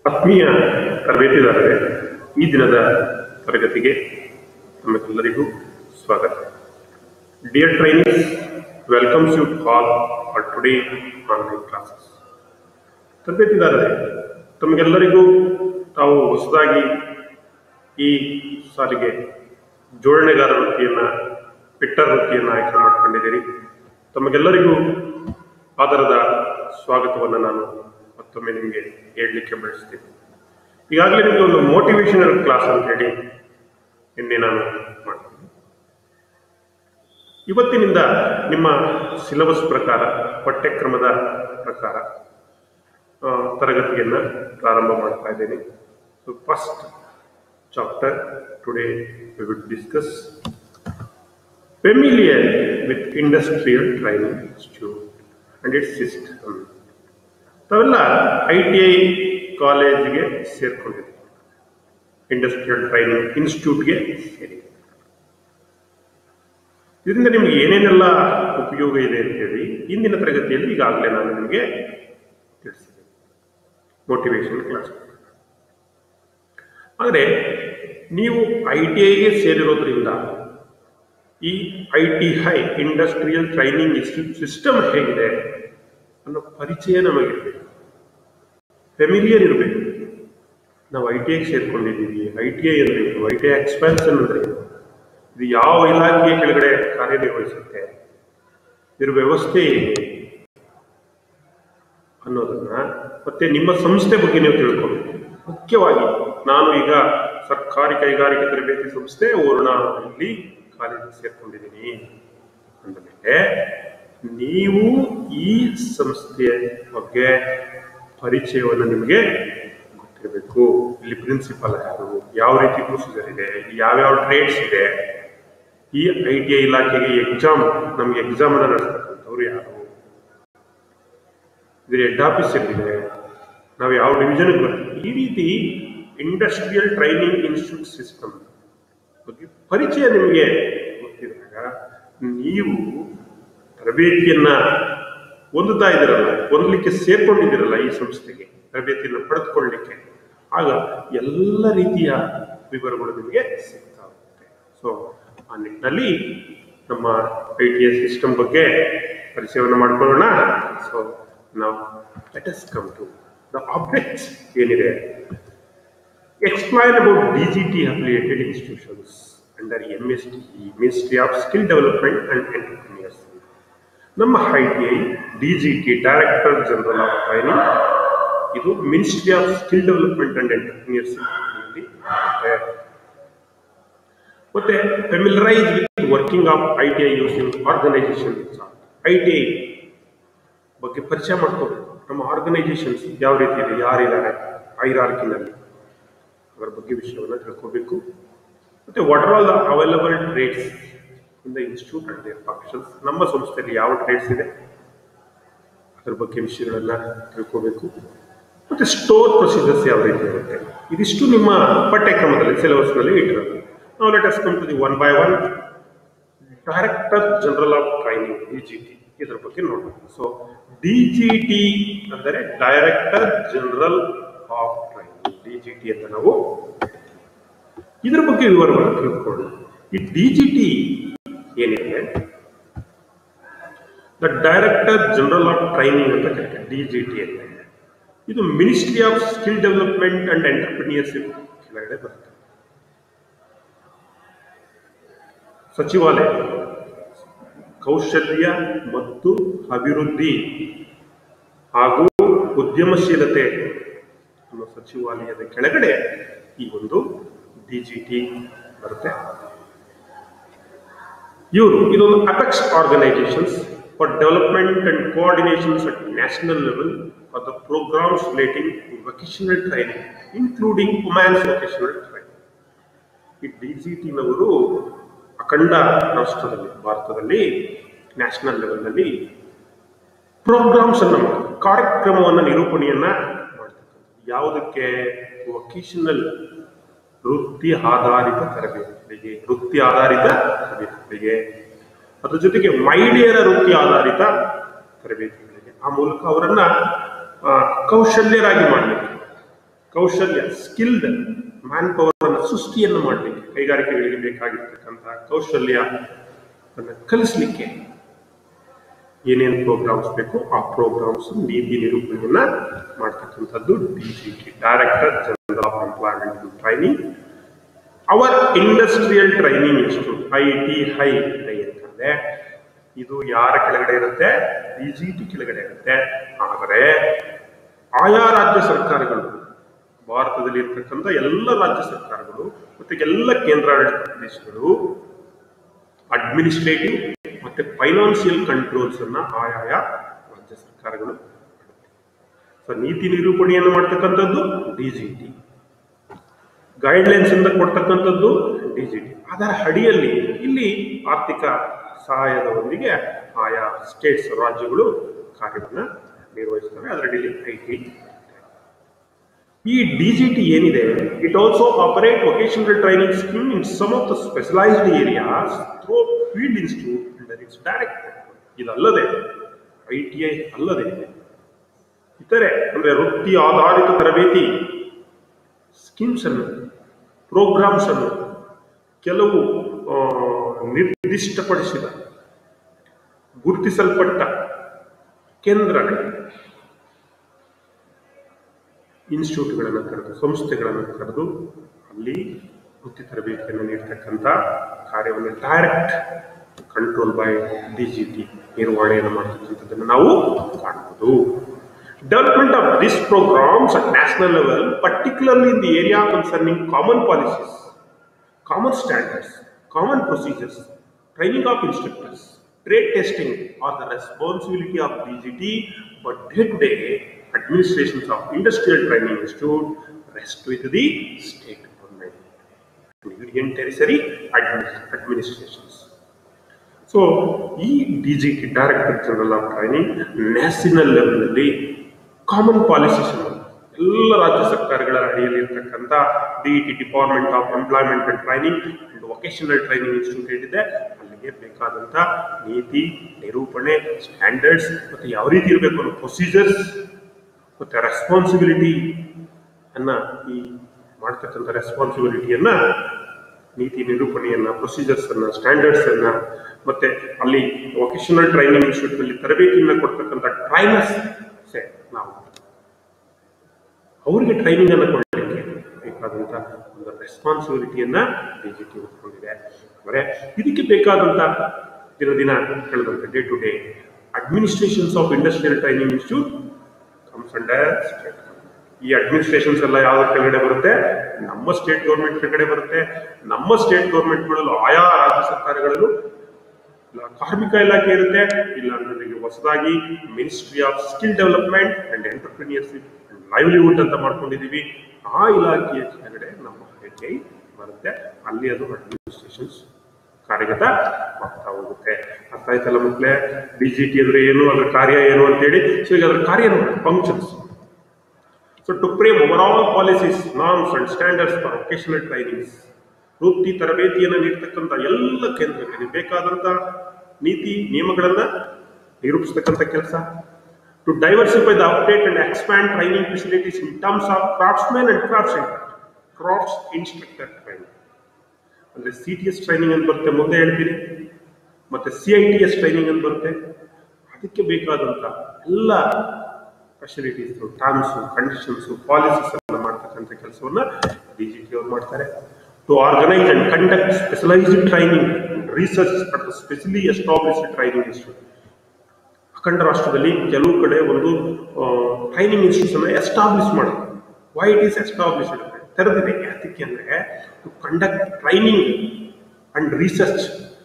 ಆತ್ಮೀಯ ತರಬೇತಿದಾರರೇ ಈ ದಿನದ ತರಗತಿಗೆ ತಮಗೆಲ್ಲರಿಗೂ ಸ್ವಾಗತ dear trainers welcomes you all for today online classes ತರಬೇತಿದಾರರೇ ತಮಗೆಲ್ಲರಿಗೂ ತಾವು ಹೊಸದಾಗಿ ಈ ಸಾಲಿಗೆ ಜೋಡಣೆಗಾರ ವೃತ್ತಿಯನ್ನ ಪಿಟ್ಟರ್ ವೃತ್ತಿಯನ್ನು ಆಯ್ಕೆ ಮಾಡಿಕೊಂಡಿದ್ದೀರಿ ತಮಗೆಲ್ಲರಿಗೂ ಆದರದ ಸ್ವಾಗತವನ್ನು ನಾನು ಮತ್ತೊಮ್ಮೆ ನಿಮಗೆ ಹೇಳಲಿಕ್ಕೆ ಬಯಸ್ತೀನಿ ಈಗಾಗಲೇ ನಿಮಗೆ ಒಂದು ಮೋಟಿವೇಶನಲ್ ಕ್ಲಾಸ್ ಅಂತ ಹೇಳಿ ನಿನ್ನೆ ನಾನು ಮಾಡ್ತೀನಿ ಇವತ್ತಿನಿಂದ ನಿಮ್ಮ ಸಿಲೆಬಸ್ ಪ್ರಕಾರ ಪಠ್ಯಕ್ರಮದ ಪ್ರಕಾರ ಆ, ತರಗತಿಯನ್ನ ಪ್ರಾರಂಭ ಮಾಡ್ತಾ ಇದ್ದೇನೆ so first chapter today we will discuss familiar with industrial training institute and its system ತಾವೆಲ್ಲ ಐ ಟಿ ಐ ಕಾಲೇಜ್ಗೆ ಸೇರ್ಕೊಂಡಿದ್ದೀವಿ ಇಂಡಸ್ಟ್ರಿಯಲ್ ಟ್ರೈನಿಂಗ್ ಇನ್ಸ್ಟಿಟ್ಯೂಟ್ಗೆ ಸೇರಿ ಇದರಿಂದ ನಿಮ್ಗೆ ಏನೇನೆಲ್ಲ ಉಪಯೋಗ ಇದೆ ಅಂತೇಳಿ ಇಂದಿನ ತರಗತಿಯಲ್ಲಿ ಈಗಾಗಲೇ ನಾನು ನಿಮಗೆ ತಿಳಿಸಿದೆ ಮೋಟಿವೇಶನ್ ಕ್ಲಾಸ್ ಆದರೆ ನೀವು ಐ ಟಿ ಐಗೆ ಸೇರಿರೋದ್ರಿಂದ ಈ I T I industrial training institute system ಹೇಗಿದೆ ಅನ್ನೋ ಪರಿಚಯ ನಮಗಿರಬೇಕು ಫೆಮಿಲಿಯರ್ ಇರಬೇಕು ನಾವು ಐ ಟಿ ಐಗೆ ಸೇರ್ಕೊಂಡಿದ್ದೀವಿ ಐ ಟಿ ಐ ಅಂದ್ರೇನು ಐ ಟಿ ಐ ಎಕ್ಸ್ಪಾನ್ಷನ್ ಅಂದ್ರೆ ಏನು? ಇದು ಯಾವ ಇಲಾಖೆಯ ಕೆಳಗಡೆ ಕಾರ್ಯನಿರ್ವಹಿಸುತ್ತೆ ಇದ್ರ ವ್ಯವಸ್ಥೆ ಹೇಗೆ ಅನ್ನೋದನ್ನ ಮತ್ತೆ ನಿಮ್ಮ ಸಂಸ್ಥೆ ಬಗ್ಗೆ ನೀವು ತಿಳ್ಕೊಬೇಕು ಮುಖ್ಯವಾಗಿ ನಾನು ಈಗ ಸರ್ಕಾರಿ ಕೈಗಾರಿಕಾ ತರಬೇತಿ ಸಂಸ್ಥೆ ಇಲ್ಲಿ ಕಾಲೇಜಿಗೆ ಸೇರ್ಕೊಂಡಿದ್ದೀನಿ ಅಂದಮೇಲೆ ನೀವು ಈ ಸಂಸ್ಥೆಯ ಬಗ್ಗೆ ಪರಿಚಯವನ್ನು ನಿಮಗೆ ಗೊತ್ತಿರಬೇಕು ಇಲ್ಲಿ ಪ್ರಿನ್ಸಿಪಲ್ ಯಾರು ಯಾವ ರೀತಿ ಪ್ರೊಸೀಜರ್ ಇದೆ ಯಾವ್ಯಾವ ಟ್ರೇಡ್ಸ್ ಇದೆ ಈ ಐ ಟಿ ಐ ಇಲಾಖೆಗೆ ಎಕ್ಸಾಮ್ ನಮಗೆ ಎಕ್ಸಾಮ್ ಅನ್ನ ನಡೆಸ್ತಕ್ಕಂಥವ್ರು ಯಾರು ಇದ್ರ ಹೆಡ್ ಆಫೀಸ್ ಎಲ್ಲಿದೆ ನಾವು ಯಾವ ಡಿವಿಷನ್ಗೆ ಬರ್ತೀವಿ ಈ ರೀತಿ ಇಂಡಸ್ಟ್ರಿಯಲ್ ಟ್ರೈನಿಂಗ್ ಇನ್ಸ್ಟಿಟ್ಯೂಟ್ ಸಿಸ್ಟಮ್ ಬಗ್ಗೆ ಪರಿಚಯ ನಿಮಗೆ ಗೊತ್ತಿದ್ದಾಗ ನೀವು ತರಬೇತಿಯನ್ನ ಹೊಂದುತ್ತಾ ಇದ್ದೀರಲ್ಲ ಹೊಂದಲಿಕ್ಕೆ ಸೇರ್ಕೊಂಡಿದ್ದೀರಲ್ಲ ಈ ಸಂಸ್ಥೆಗೆ ತರಬೇತಿಯನ್ನು ಪಡೆದುಕೊಳ್ಳಲಿಕ್ಕೆ ಆಗ ಎಲ್ಲ ರೀತಿಯ ವಿವರಗಳು ನಿಮಗೆ ಸಿಗ್ತಾ ಹೋಗುತ್ತೆ ಸೊ ಆ ನಿಟ್ಟಿನಲ್ಲಿ ನಮ್ಮ ಐ ಟಿ ಎಸ್ ಸಿಸ್ಟಮ್ ಬಗ್ಗೆ ಪರಿಚಯವನ್ನು ಮಾಡ್ಕೊಳ್ಳೋಣ ಸೊ ನಾವು let us come to the objects ಏನಿದೆ explain about DGT affiliated institutions under MSDE, Ministry of Skill Development and Entrepreneurship. ನಮ್ಮ I T I D G T director general of training ಇದು ministry of skill development and entrepreneurship ಮತ್ತೆ familiarise with working of I T I using organisation I T I ಬಗ್ಗೆ ಪರಿಚಯ ಮಾಡ್ಕೋಬೇಕು ನಮ್ಮ organisations ಯಾವ ರೀತಿ ಇದೆ ಯಾರಿದ್ದಾರೆ ಐರಾರ್ಕಿನಲ್ಲಿ ಅದರ ಬಗ್ಗೆ ವಿಷಯವನ್ನು ತಿಳ್ಕೋಬೇಕು ಮತ್ತೆ what are all the available trades in the institute and their functions ನಮ್ಮ ಸಂಸ್ಥೆಯಲ್ಲಿ ಯಾವ ಟ್ರೇಡ್ಸ್ ಇದೆ ಅದರ ಬಗ್ಗೆ ವಿಷಯಗಳನ್ನ ತಿಳ್ಕೋಬೇಕು ಮತ್ತೆ ಸ್ಟೋರ್ ಪ್ರೊಸೀಜರ್ಸ್ ಯಾವ ರೀತಿ ಇರುತ್ತೆ ಇದಿಷ್ಟು ನಿಮ್ಮ ಪಠ್ಯಕ್ರಮದಲ್ಲಿ ಸಿಲೆಬಸ್ನಲ್ಲಿ ಇಟ್ಟಿರೋದು ನಾವು let us come to the one by one director general of training D G T ಇದರ ಬಗ್ಗೆ ನೋಡೋಣ ಸೊ ಡಿ ಜಿ ಟಿ ಅಂದರೆ director general of training D G T ಅಂತ ನಾವು ಇದರ ಬಗ್ಗೆ ವಿವರವನ್ನು ತಿಳ್ಕೊಳ್ಳೋಣ ಈ ಡಿ ಜಿ ಟಿ ಏನಿದೆ the director general of training ಅಂತ ಕರೀತಾರೆ ಡಿ ಜಿ ಟಿ ಅಂತ ಇದು ministry of skill development and entrepreneurship ಕೆಳಗಡೆ ಬರುತ್ತೆ ಸಚಿವಾಲಯ ಕೌಶಲ್ಯ ಮತ್ತು ಅಭಿವೃದ್ಧಿ ಹಾಗೂ ಉದ್ಯಮಶೀಲತೆ ಅನ್ನೋ ಸಚಿವಾಲಯದ ಕೆಳಗಡೆ ಈ ಒಂದು ಡಿ ಜಿ ಟಿ ಬರುತ್ತೆ ಇವರು ಇದೊಂದು apex organisations for development and coordinations at national level for the programmes relating vocational training including women's vocational training ಈ ಡಿ ಜಿ ಟಿನವರು ಅಖಂಡ ರಾಷ್ಟ್ರದಲ್ಲಿ ಭಾರತದಲ್ಲಿ ನ್ಯಾಷನಲ್ ಲೆವೆಲ್ನಲ್ಲಿ ಪ್ರೋಗ್ರಾಮ್ಸ್ ಅನ್ನ ಮಾಡ್ತಾರೆ ಕಾರ್ಯಕ್ರಮವನ್ನು ನಿರೂಪಣೆಯನ್ನ ಮಾಡ್ತಕ್ಕಂಥದ್ದು ಯಾವುದಕ್ಕೆ ವೊಕೇಶನಲ್ ವೃತ್ತಿ ಆಧಾರಿತ ತರಬೇತಿಗಳಿಗೆ ವೃತ್ತಿ ಆಧಾರಿತ ತರಬೇತಿಗಳಿಗೆ ಅದ್ರ ಜೊತೆಗೆ ಮಹಿಳೆಯರ ವೃತ್ತಿ ಆಧಾರಿತ ತರಬೇತಿಗಳಿಗೆ ಆ ಮೂಲಕ ಅವರನ್ನ ಆ, ಕೌಶಲ್ಯರಾಗಿ ಮಾಡಲಿಕ್ಕೆ ಕೌಶಲ್ಯ ಸ್ಕಿಲ್ಡ್ ಮ್ಯಾನ್ ಪವರ್ ಅನ್ನು ಸೃಷ್ಟಿಯನ್ನು ಮಾಡಲಿಕ್ಕೆ ಕೈಗಾರಿಕೆಗಳಿಗೆ ಬೇಕಾಗಿರ್ತಕ್ಕಂತಹ ಕೌಶಲ್ಯ ಅನ್ನು ಕಲಿಸ್ಲಿಕ್ಕೆ ಏನೇನು ಪ್ರೋಗ್ರಾಮ್ಸ್ ಬೇಕು ಆ ಪ್ರೋಗ್ರಾಮ್ಸ್ ನೀತಿ ನಿರೂಪಣೆಯನ್ನ ಮಾಡ್ತಕ್ಕಂಥದ್ದು D C T director general of employment and training our industrial training institute I T ಹೈ ಐ ಅಂತಂದ್ರೆ ಇದು ಯಾರ ಕೆಳಗಡೆ ಇರುತ್ತೆ ಡಿ ಜಿ ಟಿ ಕೆಳಗಡೆ ಇರುತ್ತೆ ಆದರೆ ಆಯಾ ರಾಜ್ಯ ಸರ್ಕಾರಗಳು ಭಾರತದಲ್ಲಿ ಇರ್ತಕ್ಕಂಥ ಎಲ್ಲ ರಾಜ್ಯ ಸರ್ಕಾರಗಳು ಮತ್ತೆ ಎಲ್ಲ ಕೇಂದ್ರಾಡಳಿತ ಪ್ರದೇಶಗಳು ಅಡ್ಮಿನಿಸ್ಟ್ರೇಟಿವ್ ಮತ್ತೆ ಫೈನಾನ್ಷಿಯಲ್ ಕಂಟ್ರೋಲ್ಸ್ ಅನ್ನ ಆಯಾಯ ರಾಜ್ಯ ಸರ್ಕಾರಗಳು ಸೊ ನೀತಿ ನಿರೂಪಣೆಯನ್ನು ಮಾಡ್ತಕ್ಕಂಥದ್ದು ಡಿಜಿಟಿ ಗೈಡ್ಲೈನ್ಸ್ ಇಂದ ಕೊಡ್ತಕ್ಕಂಥದ್ದು ಡಿಜಿಟಿ ಅದರ ಅಡಿಯಲ್ಲಿ ಇಲ್ಲಿ ಆರ್ಥಿಕ ಸಹಾಯದೊಂದಿಗೆ ಆಯಾ ಸ್ಟೇಟ್ಸ್ ರಾಜ್ಯಗಳು ಕಾರ್ಯವನ್ನು ನಿರ್ವಹಿಸ್ತವೆ ಅದರ ಅಡಿಯಲ್ಲಿ ಐ ಟಿ ಈ ಡಿಜಿಟಿ ಏನಿದೆ it also operate vocational training scheme in some of the specialised areas through field institute under its director ಇದಲ್ಲದೆ ಐ ಟಿ ಐ ಅಲ್ಲದೆ ಇತರೆ ಅಂದ್ರೆ ವೃತ್ತಿ ಆಧಾರಿತ ತರಬೇತಿ ಸ್ಕೀಮ್ಸ್ ಅನ್ನು ಪ್ರೋಗ್ರಾಮ್ಸ್ ಅನ್ನು ಕೆಲವು ಆ, ನಿರ್ದಿಷ್ಟಪಡಿಸಿದ ಗುರುತಿಸಲ್ಪಟ್ಟ ಕೇಂದ್ರಗಳು ಇನ್ಸ್ಟಿಟ್ಯೂಟ್ಗಳನ್ನು ಕರೆದು ಸಂಸ್ಥೆಗಳನ್ನು ಕರೆದು ಅಲ್ಲಿ ವೃತ್ತಿ ತರಬೇತಿಯನ್ನು ನೀಡ್ತಕ್ಕಂಥ ಕಾರ್ಯವನ್ನು direct control by D G T ನಿರ್ವಹಣೆಯನ್ನು ಮಾಡ್ತಕ್ಕಂಥದ್ದನ್ನು ನಾವು ಕಾಣಬಹುದು development of this programmes at national level particularly in the area concerning common policies common standards, common procedures, training of instructors, trade testing are the responsibility of DGT, but day-to-day administrations of Industrial Training Institute rest with the state government, Union Territory admin- administrations. So ಈ D G T director general of training national ಲೆವೆಲ್ನಲ್ಲಿ common policies ಎಲ್ಲ ರಾಜ್ಯ ಸರ್ಕಾರಗಳ ಅಡಿಯಲ್ಲಿ ಇರ್ತಕ್ಕಂಥ D T department of employment and training and vocational training institute ಏನಿದೆ ಅಲ್ಲಿಗೆ ಬೇಕಾದಂಥ ನೀತಿ ನಿರೂಪಣೆ ಸ್ಟ್ಯಾಂಡರ್ಡ್ಸ್ ಮತ್ತು ಯಾವ ರೀತಿ ಇರಬೇಕು ಅನ್ನೋ ಪ್ರೊಸೀಜರ್ಸ್ ಮತ್ತು ರೆಸ್ಪಾನ್ಸಿಬಿಲಿಟಿ ಅನ್ನ ಈ ಮಾಡ್ತಕ್ಕಂಥ ರೆಸ್ಪಾನ್ಸಿಬಿಲಿಟಿಯನ್ನ ನೀತಿ ನಿರೂಪಣೆಯನ್ನ ಪ್ರೊಸೀಜರ್ಸ್ ಅನ್ನ ಸ್ಟ್ಯಾಂಡರ್ಡ್ಸ್ ಅನ್ನ ಮತ್ತೆ ಅಲ್ಲಿ ವೊಕೇಶನಲ್ ಟ್ರೈನಿಂಗ್ ಇನ್ಸ್ಟಿಟ್ಯೂಟ್ ಅಲ್ಲಿ ತರಬೇತಿಯನ್ನ ಕೊಡ್ತಕ್ಕಂಥ ಟ್ರೈನರ್ಸ್ ನಾವು ಅವರಿಗೆ ಟ್ರೈನಿಂಗ್ ಅನ್ನು ಕೊಡಲಿಕ್ಕೆ ಬೇಕಾದಂತ ಒಂದು ರೆಸ್ಪಾನ್ಸಿಬಿಲಿಟಿಯನ್ನ ಡಿಜಿಟಿ ಹೊತ್ಕೊಂಡಿದೆ ಅಂದರೆ ಇದಕ್ಕೆ ಬೇಕಾದಂತ ದಿನ ದಿನ ಕಳೆದಂತೆ day to day administrations of industrial training institute comes under state ಈ ಅಡ್ಮಿನಿಸ್ಟ್ರೇಷನ್ಸ್ ಎಲ್ಲ ಯಾವ ಕೆಳಗಡೆ ಬರುತ್ತೆ ನಮ್ಮ ಸ್ಟೇಟ್ ಗೌರ್ಮೆಂಟ್ ಕೆಳಗಡೆ ಬರುತ್ತೆ ನಮ್ಮ ಸ್ಟೇಟ್ ಗೌರ್ಮೆಂಟ್ಗಳಲ್ಲೂ ಆಯಾ ರಾಜ್ಯ ಸರ್ಕಾರಗಳಲ್ಲೂ ಇಲ್ಲ ಕಾರ್ಮಿಕ ಇಲಾಖೆ ಇರುತ್ತೆ ಇಲ್ಲ ಅನ್ನೋರಿಗೆ ಹೊಸದಾಗಿ ministry of skill development and entrepreneurship and livelihood ಅಂತ ಮಾಡ್ಕೊಂಡಿದೀವಿ ಆ ಇಲಾಖೆಯ ಕೆಳಗಡೆ ನಮ್ಮ ಐ ಟಿ ಐ ಬರುತ್ತೆ ಅಲ್ಲಿ ಅದು ಅಡ್ಮಿನಿಸ್ಟ್ರೇಷನ್ಸ್ ಕಾರ್ಯಗತ ಆಗ್ತಾ ಹೋಗುತ್ತೆ ಅರ್ಥ ಆಯ್ತಲ್ಲ ಮಕ್ಕಳೇ ಡಿ ಜಿ ಟಿ ಅಂದ್ರೆ ಏನು ಅದ್ರ ಕಾರ್ಯ ಏನು ಅಂತೇಳಿ ಸೊ ಈಗ ಅದ್ರ ಕಾರ್ಯ functions so to frame over policies norms and standards for vocational trainings ವೃತ್ತಿ ತರಬೇತಿಯನ್ನು ನೀಡ್ತಕ್ಕಂಥ ಎಲ್ಲ ಕೇಂದ್ರಗಳಿಗೆ ಬೇಕಾದಂಥ ನೀತಿ ನಿಯಮಗಳನ್ನ ನಿರೂಪಿಸ್ತಕ್ಕಂಥ ಕೆಲಸ to diversify the update and expand training facilities in terms of craftsman and crafts crafts instructor training ಅಂದ್ರೆ ಸಿ ಟಿ ಎಸ್ ಟ್ರೈನಿಂಗ್ ಅಂತ ಬರುತ್ತೆ ಮುಂದೆ ಹೇಳ್ತೀನಿ ಮತ್ತೆ C I T S training ಅಂತ ಬರುತ್ತೆ ಅದಕ್ಕೆ ಬೇಕಾದಂತ ಎಲ್ಲ ಫೆಸಿಲಿಟೀಸ್ ಟರ್ಮ್ಸ್ ಕಂಡೀಷನ್ಸ್ ಪಾಲಿಸೀಸ್ ಎಲ್ಲ ಮಾಡ್ತಕ್ಕಂಥ ಕೆಲಸವನ್ನ ಡಿ ಜಿ ಟಿ ಅವ್ರು ಮಾಡ್ತಾರೆ to organise and conduct specialised training research at specially established training institute ಅಖಂಡ ರಾಷ್ಟ್ರದಲ್ಲಿ ಕೆಲವು ಕಡೆ ಒಂದು ಟ್ರೈನಿಂಗ್ ಇನ್ಸ್ಟಿಟ್ಯೂಷನ್ ಎಸ್ಟಾಬ್ಲಿಷ್ ಮಾಡೋದು ವೈ ಇಟ್ ಈಸ್ ಎಸ್ಟಾಬ್ಲಿಷ್ಡ್ ತೆರೆದಿದೆ ಯಾತಕ್ಕೆ ಅಂದ್ರೆ to conduct training and research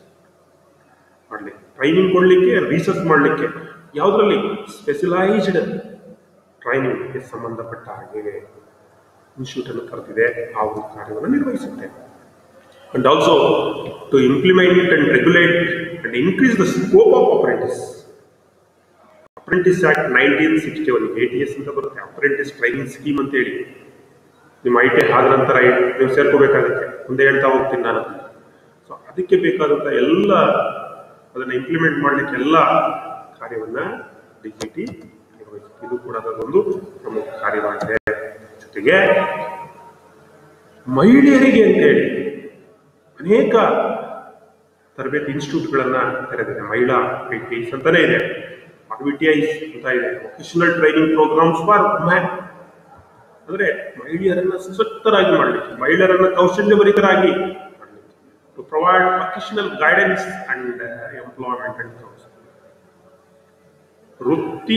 ಮಾಡಲಿಕ್ಕೆ ಟ್ರೈನಿಂಗ್ ಕೊಡಲಿಕ್ಕೆ ರಿಸರ್ಚ್ ಮಾಡಲಿಕ್ಕೆ ಯಾವುದರಲ್ಲಿ ಸ್ಪೆಷಲೈಸ್ಡ್ ಟ್ರೈನಿಂಗ್ಗೆ ಸಂಬಂಧಪಟ್ಟ ಹಾಗೆ ಇನ್ಸ್ಟಿಟ್ಯೂಟ್ ಅನ್ನು ಕರೆದಿದೆ ಆ ಒಂದು ಕಾರ್ಯವನ್ನು ನಿರ್ವಹಿಸುತ್ತೆ and also to implement and regulate and increase the scope of apprentice apprentice act nineteen sixty one A T S ಅಂತ ಬರುತ್ತೆ ಅಪ್ರೆಂಟಿಸ್ ಟ್ರೈನಿಂಗ್ ಸ್ಕೀಮ್ ಅಂತ ಹೇಳಿ ನಿಮ್ಮ ಐ ಟಿ ಆದ ನಂತರ ನೀವು ಸೇರ್ಕೋಬೇಕಾಗುತ್ತೆ ಮುಂದೆ ಹೇಳ್ತಾ ಹೋಗ್ತೀನಿ ನಾನು ಸೊ ಅದಕ್ಕೆ ಬೇಕಾದಂಥ ಎಲ್ಲ ಅದನ್ನು ಇಂಪ್ಲಿಮೆಂಟ್ ಮಾಡಲಿಕ್ಕೆ ಎಲ್ಲ ಕಾರ್ಯವನ್ನ ಡಿ ಜಿ ಟಿ ನಿರ್ವಹಿಸುತ್ತೆ ಇದು ಕೂಡ ಅದರದೊಂದು ಪ್ರಮುಖ ಕಾರ್ಯವಾಗಿದೆ ಜೊತೆಗೆ ಮಹಿಳೆಯರಿಗೆ ಅಂತೇಳಿ ಅನೇಕ ತರಬೇತಿ ಇನ್ಸ್ಟಿಟ್ಯೂಟ್ಗಳನ್ನ ತೆರೆದಿದೆ ಮಹಿಳಾ ಐ ಟಿ ಐಸ್ ಅಂತಾನೆ ಇದೆ ಐಸ್ ಅಂತ ಇದೆ vocational training programmes for man ಅಂದ್ರೆ ಮಹಿಳೆಯರನ್ನ ಸಶಕ್ತರಾಗಿ ಮಾಡಲಿಕ್ಕೆ ಮಹಿಳೆಯರನ್ನ ಕೌಶಲ್ಯವರಿತರಾಗಿ ಮಾಡಲಿಕ್ಕೆ to provide vocational guidance and employment and counsel ವೃತ್ತಿ